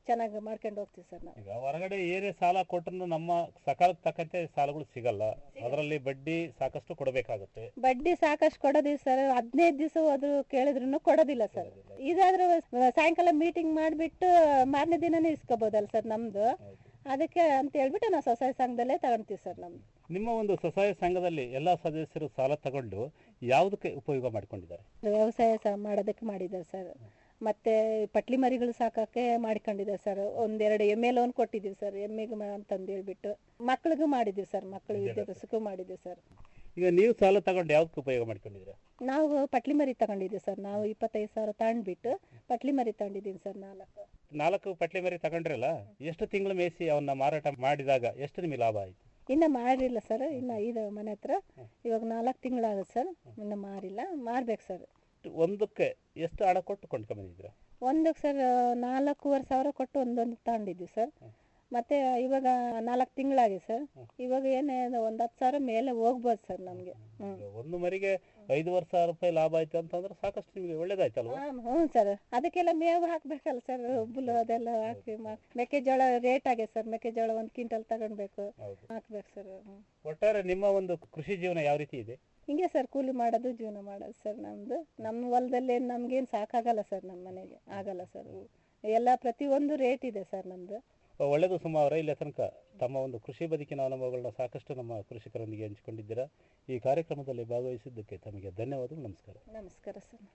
ಚೆನ್ನಾಗಿ ಮಾಡ್ಕೊಂಡು ಹೋಗ್ತೀವಿ ಸರ್ ನಾವು ಈಗ ಹೊರಗಡೆ ಏನೇ ಸಾಲ ಕೊಟ್ಟರು ನಮ್ಮ ಸಕಾಲಕ್ಕೆ ತಕ್ಕಂತೆ ಸಾಲಗಳು ಸಿಗಲ್ಲ ಅದರಲ್ಲಿ ಬಡ್ಡಿ ಸಾಕಷ್ಟು ಕೊಡಬೇಕಾಗುತ್ತೆ ಬಡ್ಡಿ ಸಾಕಷ್ಟು ಕೊಡೋದಿಲ್ಲ ಸರ್ ಹದಿನೈದು ದಿವಸ ಹೋದ್ರು ಕೇಳಿದ್ರು ಕೊಡೋದಿಲ್ಲ ಸರ್ ಇದಾದ್ರೂ ಸಾಯಂಕಾಲ ಮೀಟಿಂಗ್ ಮಾಡಿಬಿಟ್ಟು ಮಾರನೇ ದಿನನೇ ಇಸ್ಕೋಬೋದಲ್ಲ ಸರ್ ನಮ್ದು ಅದಕ್ಕೆ ಅಂತ ಹೇಳ್ಬಿಟ್ಟು ನಾವು ಸ್ವಸಹಾಯ ಸಂಘದಲ್ಲೇ ತಗೊಂತೀವಿ ಸರ್ ನಮ್ದು ನಿಮ್ಮ ಒಂದು ಸ್ವಸಹಾಯ ಸಂಘದಲ್ಲಿ ಎಲ್ಲ ಸದಸ್ಯರು ಸಾಲ ತಗೊಂಡು ಯಾವುದಕ್ಕೆ ಉಪಯೋಗ ಮಾಡ್ಕೊಂಡಿದ್ದಾರೆ ವ್ಯವಸಾಯ ಸಹ ಮಾಡೋದಕ್ಕೆ ಮಾಡಿದ್ದಾರೆ ಸರ್ ಮತ್ತೆ ಪಟ್ಲಿ ಮರಿಗಳು ಸಾಕಕ್ಕೆ ಮಾಡ್ಕೊಂಡಿದ್ದಾರೆ ಸರ್ ಒಂದೆರಡು ಎಮ್ಮೆ ಲೋನ್ ಕೊಟ್ಟಿದ್ದೀವಿ ಸರ್ ಎಮ್ಮೆಗೆ ಅಂತಂದು ಹೇಳ್ಬಿಟ್ಟು ಮಕ್ಳಿಗೂ ಮಾಡಿದ್ದೀವಿ ಸರ್ ಮಕ್ಳು ವಿದ್ಯಾಭ್ಯಾಸಕ್ಕೂ ಮಾಡಿದ್ದೀವಿ ಸರ್ ಈಗ ನೀವು ಸಾಲ ತಗೊಂಡು ಯಾವ್ದಕ್ಕೆ ಉಪಯೋಗ ಮಾಡ್ಕೊಂಡಿದ್ದೀರಾ ನಾವು ಪಟ್ಲಿ ಮರಿ ತಗೊಂಡಿದ್ದೀವಿ ಸರ್ ನಾವು ಇಪ್ಪತ್ತೈದು ಸಾವಿರ ತಗೊಂಡ್ಬಿಟ್ಟು ಪಟ್ಲಿ ಮರಿ ತಗೊಂಡಿದ್ದೀನಿ ಸರ್ ನಾಲ್ಕು ನಾಲ್ಕು ಪಟ್ಲಿ ಮರಿ ತಗೊಂಡ್ರಲ್ಲ ಎಷ್ಟು ತಿಂಗಳು ಮೇಯಿಸಿ ಅವನ್ನ ಮಾರಾಟ ಮಾಡಿದಾಗ ಎಷ್ಟು ನಿಮಗೆ ಲಾಭ ಆಯ್ತು ಇನ್ನ ಮಾರಿಲ್ಲ ಸರ್ ಇನ್ನ ಇದು ಮನೆ ಹತ್ರ ಇವಾಗ ನಾಲ್ಕು ತಿಂಗಳಾಗುತ್ತೆ ಸರ್ ಇನ್ನ ಮಾರಿಲ್ಲ ಮಾರ್ಬೇಕು ಸರ್ ಒಂದಕ್ಕೆ ಎಷ್ಟು ಹಣ ಕೊಟ್ಟು ಕೊಂಡ್ಕೊಂಡ್ಬಂದಿದ್ದೀರಾ ಒಂದಕ್ಕೆ ಸರ್ ನಾಲ್ಕೂವರೆ ಸಾವಿರ ಕೊಟ್ಟು ಒಂದೊಂದು ತಗೊಂಡಿದ್ವಿ ಸರ್ ಮತ್ತೆ ಇವಾಗ ನಾಲ್ಕು ತಿಂಗಳಾಗಿದೆ ಸರ್ ಇವಾಗ ಏನೇ ಒಂದು ಹತ್ತು ಸಾವಿರ ಮೇಲೆ ಹೋಗ್ಬೋದು ಸರ್ ನಮಗೆ ಹ್ಞೂ ಈಗ ಒಂದು ಮರಿಗೆ ಐದುವರೆ ಸಾವಿರ ರೂಪಾಯಿ ಲಾಭ ಆಯ್ತು ಅಂತಂದ್ರೆ ಸಾಕಷ್ಟು ನಿಮಗೆ ಒಳ್ಳೇದಾಯ್ತಲ್ವಾ ಹ್ಞೂ ಸರ್ ಅದಕ್ಕೆಲ್ಲ ಮೇವು ಹಾಕ್ಬೇಕಲ್ಲ ಸರ್ ಹುಲ್ಲು ಅದೆಲ್ಲ ಹಾಕಿ ಮಾ- ಮೆಕ್ಕೆಜೋಳ ರೇಟ್ ಆಗಿದೆ ಸರ್ ಮೆಕ್ಕೆಜೋಳ ಒಂದು ಕ್ವಿಂಟಲ್ ತಗೊಳ್ಬೇಕು ಹಾಕ್ಬೇಕು ಸರ್ ಹ್ಞೂ ಒಟ್ಟಾರೆ ನಿಮ್ಮ ಒಂದು ಕೃಷಿ ಜೀವನ ಯಾವ ರೀತಿ ಇದೆ ಹಿಂಗೆ ಸರ್ ಕೂಲಿ ಮಾಡೋದು ಜೀವನ ಮಾಡೋದು ಸರ್ ನಮ್ಮದು ನಮ್ಮ ಹೊಲದಲ್ಲಿ ನಮ್ಗೇನು ಸಾಕಾಗಲ್ಲ ಸರ್ ನಮ್ಮ ಮನೆಗೆ ಆಗಲ್ಲ ಸರ್ ಎಲ್ಲ ಪ್ರತಿಯೊಂದು ರೇಟ್ ಇದೆ ಸರ್ ನಮ್ಮದು ಒಳ್ಳೆಯದು ಸುಮಾ ಅವರೇ ಇಲ್ಲಿ ತನಕ ತಮ್ಮ ಒಂದು ಕೃಷಿ ಬದುಕಿನ ಅನುಭವಗಳನ್ನ ಸಾಕಷ್ಟು ನಮ್ಮ ಕೃಷಿಕರೊಂದಿಗೆ ಹಂಚಿಕೊಂಡಿದ್ದೀರಾ ಈ ಕಾರ್ಯಕ್ರಮದಲ್ಲಿ ಭಾಗವಹಿಸಿದ್ದಕ್ಕೆ ತಮಗೆ ಧನ್ಯವಾದಗಳು ನಮಸ್ಕಾರ ನಮಸ್ಕಾರ ಸರ್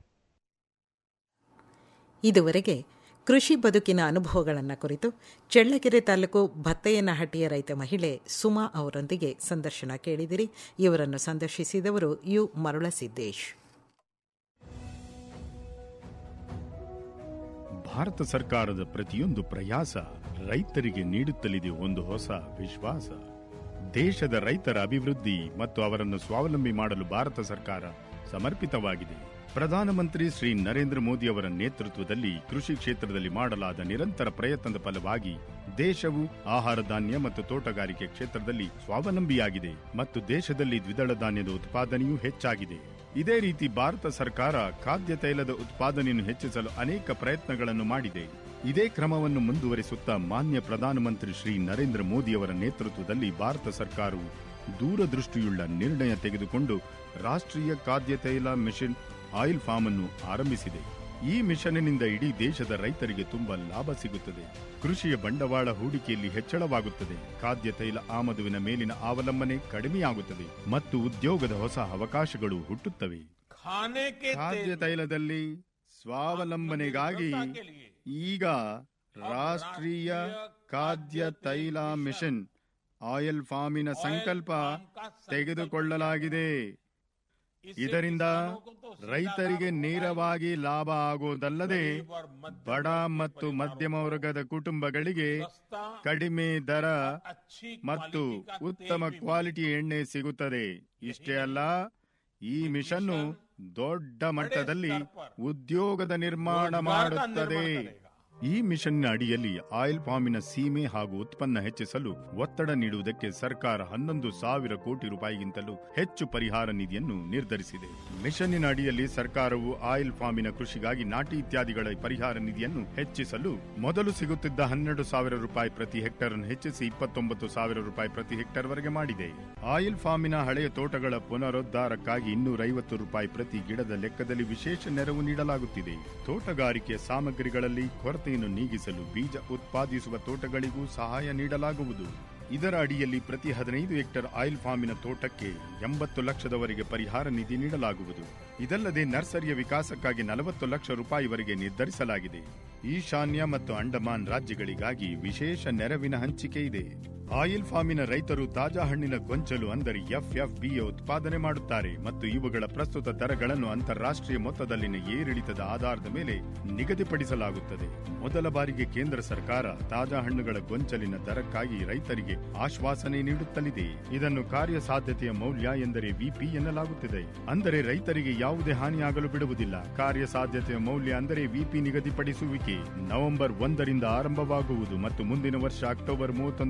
ಇದುವರೆಗೆ ಕೃಷಿ ಬದುಕಿನ ಅನುಭವಗಳನ್ನು ಕುರಿತು ಚಳ್ಳಕೆರೆ ತಾಲೂಕು ಭತ್ತಯ್ಯನಹಟ್ಟಿಯ ರೈತ ಮಹಿಳೆ ಸುಮಾ ಅವರೊಂದಿಗೆ ಸಂದರ್ಶನ ಕೇಳಿದಿರಿ ಇವರನ್ನು ಸಂದರ್ಶಿಸಿದವರು ಯು ಮರುಳಸಿದ್ದೇಶ್ ಭಾರತ ಸರ್ಕಾರದ ಪ್ರತಿಯೊಂದು ಪ್ರಯಾಸ ರೈತರಿಗೆ ನೀಡುತ್ತಲಿದೆ ಒಂದು ಹೊಸ ವಿಶ್ವಾಸ ದೇಶದ ರೈತರ ಅಭಿವೃದ್ಧಿ ಮತ್ತು ಅವರನ್ನು ಸ್ವಾವಲಂಬಿ ಮಾಡಲು ಭಾರತ ಸರ್ಕಾರ ಸಮರ್ಪಿತವಾಗಿದೆ ಪ್ರಧಾನಮಂತ್ರಿ ಶ್ರೀ ನರೇಂದ್ರ ಮೋದಿ ಅವರ ನೇತೃತ್ವದಲ್ಲಿ ಕೃಷಿ ಕ್ಷೇತ್ರದಲ್ಲಿ ಮಾಡಲಾದ ನಿರಂತರ ಪ್ರಯತ್ನದ ಫಲವಾಗಿ ದೇಶವು ಆಹಾರ ಧಾನ್ಯ ಮತ್ತು ತೋಟಗಾರಿಕೆ ಕ್ಷೇತ್ರದಲ್ಲಿ ಸ್ವಾವಲಂಬಿಯಾಗಿದೆ ಮತ್ತು ದೇಶದಲ್ಲಿ ದ್ವಿದಳ ಧಾನ್ಯದ ಉತ್ಪಾದನೆಯೂ ಹೆಚ್ಚಾಗಿದೆ ಇದೇ ರೀತಿ ಭಾರತ ಸರ್ಕಾರ ಖಾದ್ಯ ತೈಲದ ಉತ್ಪಾದನೆಯನ್ನು ಹೆಚ್ಚಿಸಲು ಅನೇಕ ಪ್ರಯತ್ನಗಳನ್ನು ಮಾಡಿದೆ ಇದೇ ಕ್ರಮವನ್ನು ಮುಂದುವರಿಸುತ್ತಾ ಮಾನ್ಯ ಪ್ರಧಾನಮಂತ್ರಿ ಶ್ರೀ ನರೇಂದ್ರ ಮೋದಿಯವರ ನೇತೃತ್ವದಲ್ಲಿ ಭಾರತ ಸರ್ಕಾರವು ದೂರದೃಷ್ಟಿಯುಳ್ಳ ನಿರ್ಣಯ ತೆಗೆದುಕೊಂಡು ರಾಷ್ಟ್ರೀಯ ಖಾದ್ಯ ತೈಲ ಮಿಷನ್ ಆಯಿಲ್ ಫಾರ್ಮ್ ಅನ್ನು ಆರಂಭಿಸಿದೆ ಈ ಮಿಷನ್ನಿನಿಂದ ಇಡೀ ದೇಶದ ರೈತರಿಗೆ ತುಂಬಾ ಲಾಭ ಸಿಗುತ್ತದೆ ಕೃಷಿಯ ಬಂಡವಾಳ ಹೂಡಿಕೆಯಲ್ಲಿ ಹೆಚ್ಚಳವಾಗುತ್ತದೆ ಖಾದ್ಯ ತೈಲ ಆಮದುವಿನ ಮೇಲಿನ ಅವಲಂಬನೆ ಕಡಿಮೆಯಾಗುತ್ತದೆ ಮತ್ತು ಉದ್ಯೋಗದ ಹೊಸ ಅವಕಾಶಗಳು ಹುಟ್ಟುತ್ತವೆ खाने के ಖಾದ್ಯ ತೈಲದಲ್ಲಿ ಸ್ವಾವಲಂಬನೆಗಾಗಿ ಈಗ ರಾಷ್ಟ್ರೀಯ ಖಾದ್ಯ ತೈಲ ಮಿಷನ್ ಆಯಿಲ್ ಫಾರ್ಮಿನ ಸಂಕಲ್ಪ ತೆಗೆದುಕೊಳ್ಳಲಾಗಿದೆ ಇದರಿಂದ ರೈತರಿಗೆ ನೇರವಾಗಿ ಲಾಭ ಆಗುವುದಲ್ಲದೆ ಬಡ ಮತ್ತು ಮಧ್ಯಮ ವರ್ಗದ ಕುಟುಂಬಗಳಿಗೆ ಕಡಿಮೆ ದರ ಮತ್ತು ಉತ್ತಮ ಕ್ವಾಲಿಟಿ ಎಣ್ಣೆ ಸಿಗುತ್ತದೆ ಇಷ್ಟೇ ಅಲ್ಲ ಈ ಮಿಷನ್ನು ದೊಡ್ಡ ಮಟ್ಟದಲ್ಲಿ ಉದ್ಯೋಗದ ನಿರ್ಮಾಣ ಮಾಡುತ್ತದೆ ಈ ಮಿಷನ್ನ ಅಡಿಯಲ್ಲಿ ಆಯಿಲ್ ಪಾಮಿನ ಸೀಮೆ ಹಾಗೂ ಉತ್ಪನ್ನ ಹೆಚ್ಚಿಸಲು ಒತ್ತಡ ನೀಡುವುದಕ್ಕೆ ಸರ್ಕಾರ ಹನ್ನೊಂದು ಸಾವಿರ ಕೋಟಿ ರೂಪಾಯಿಗಿಂತಲೂ ಹೆಚ್ಚು ಪರಿಹಾರ ನಿಧಿಯನ್ನು ನಿರ್ಧರಿಸಿದೆ ಮಿಷನ್ನಿನ ಅಡಿಯಲ್ಲಿ ಸರ್ಕಾರವು ಆಯಿಲ್ ಫಾರ್ಮಿನ ಕೃಷಿಗಾಗಿ ನಾಟಿ ಇತ್ಯಾದಿಗಳ ಪರಿಹಾರ ನಿಧಿಯನ್ನು ಹೆಚ್ಚಿಸಲು ಮೊದಲು ಸಿಗುತ್ತಿದ್ದ ಹನ್ನೆರಡು ಸಾವಿರ ರೂಪಾಯಿ ಪ್ರತಿ ಹೆಕ್ಟರ್ ಅನ್ನು ಹೆಚ್ಚಿಸಿ ಇಪ್ಪತ್ತೊಂಬತ್ತು ಸಾವಿರ ರೂಪಾಯಿ ಪ್ರತಿ ಹೆಕ್ಟರ್ ವರೆಗೆ ಮಾಡಿದೆ ಆಯಿಲ್ ಫಾರ್ಮಿನ ಹಳೆಯ ತೋಟಗಳ ಪುನರುದ್ಧಾರಕ್ಕಾಗಿ ಇನ್ನೂರೈವತ್ತು ರೂಪಾಯಿ ಪ್ರತಿ ಗಿಡದ ಲೆಕ್ಕದಲ್ಲಿ ವಿಶೇಷ ನೆರವು ನೀಡಲಾಗುತ್ತಿದೆ ತೋಟಗಾರಿಕೆ ಸಾಮಗ್ರಿಗಳಲ್ಲಿ ಕೊರತೆಯನ್ನು ನೀಗಿಸಲು ಬೀಜ ಉತ್ಪಾದಿಸುವ ತೋಟಗಳಿಗೂ ಸಹಾಯ ನೀಡಲಾಗುವುದು ಇದರ ಅಡಿಯಲ್ಲಿ ಪ್ರತಿ ಹದಿನೈದು ಹೆಕ್ಟರ್ ಆಯಿಲ್ ಫಾರ್ಮಿನ ತೋಟಕ್ಕೆ ಎಂಬತ್ತು ಲಕ್ಷದವರೆಗೆ ಪರಿಹಾರ ನಿಧಿ ನೀಡಲಾಗುವುದು ಇದಲ್ಲದೆ ನರ್ಸರಿಯ ವಿಕಾಸಕ್ಕಾಗಿ ನಲವತ್ತು ಲಕ್ಷ ರೂಪಾಯಿವರೆಗೆ ನಿರ್ಧರಿಸಲಾಗಿದೆ ಈಶಾನ್ಯ ಮತ್ತು ಅಂಡಮಾನ್ ರಾಜ್ಯಗಳಿಗಾಗಿ ವಿಶೇಷ ನೆರವಿನ ಹಂಚಿಕೆ ಇದೆ ಆಯಿಲ್ ಫಾರ್ಮಿನ ರೈತರು ತಾಜಾ ಹಣ್ಣಿನ ಗೊಂಚಲು ಅಂದರೆ ಎಫ್ಎಫ್ಬಿಯ ಉತ್ಪಾದನೆ ಮಾಡುತ್ತಾರೆ ಮತ್ತು ಇವುಗಳ ಪ್ರಸ್ತುತ ದರಗಳನ್ನು ಅಂತಾರಾಷ್ಟ್ರೀಯ ಮೊತ್ತದಲ್ಲಿನ ಏರಿಳಿತದ ಆಧಾರದ ಮೇಲೆ ನಿಗದಿಪಡಿಸಲಾಗುತ್ತದೆ ಮೊದಲ ಬಾರಿಗೆ ಕೇಂದ್ರ ಸರ್ಕಾರ ತಾಜಾ ಹಣ್ಣುಗಳ ಗೊಂಚಲಿನ ದರಕ್ಕಾಗಿ ರೈತರಿಗೆ ಆಶ್ವಾಸನೆ ನೀಡುತ್ತಲಿದೆ ಇದನ್ನು ಕಾರ್ಯಸಾಧ್ಯತೆಯ ಮೌಲ್ಯ ಎಂದರೆ ವಿಪಿ ಎನ್ನಲಾಗುತ್ತಿದೆ ಅಂದರೆ ರೈತರಿಗೆ ಯಾವುದೇ ಹಾನಿಯಾಗಲು ಬಿಡುವುದಿಲ್ಲ ಕಾರ್ಯಸಾಧ್ಯತೆಯ ಮೌಲ್ಯ ಅಂದರೆ ವಿಪಿ ನಿಗದಿಪಡಿಸುವಿಕೆ ನವೆಂಬರ್ ಒಂದರಿಂದ ಆರಂಭವಾಗುವುದು ಮತ್ತು ಮುಂದಿನ ವರ್ಷ ಅಕ್ಟೋಬರ್ ಮೂವತ್ತೊಂದರವರೆಗೆ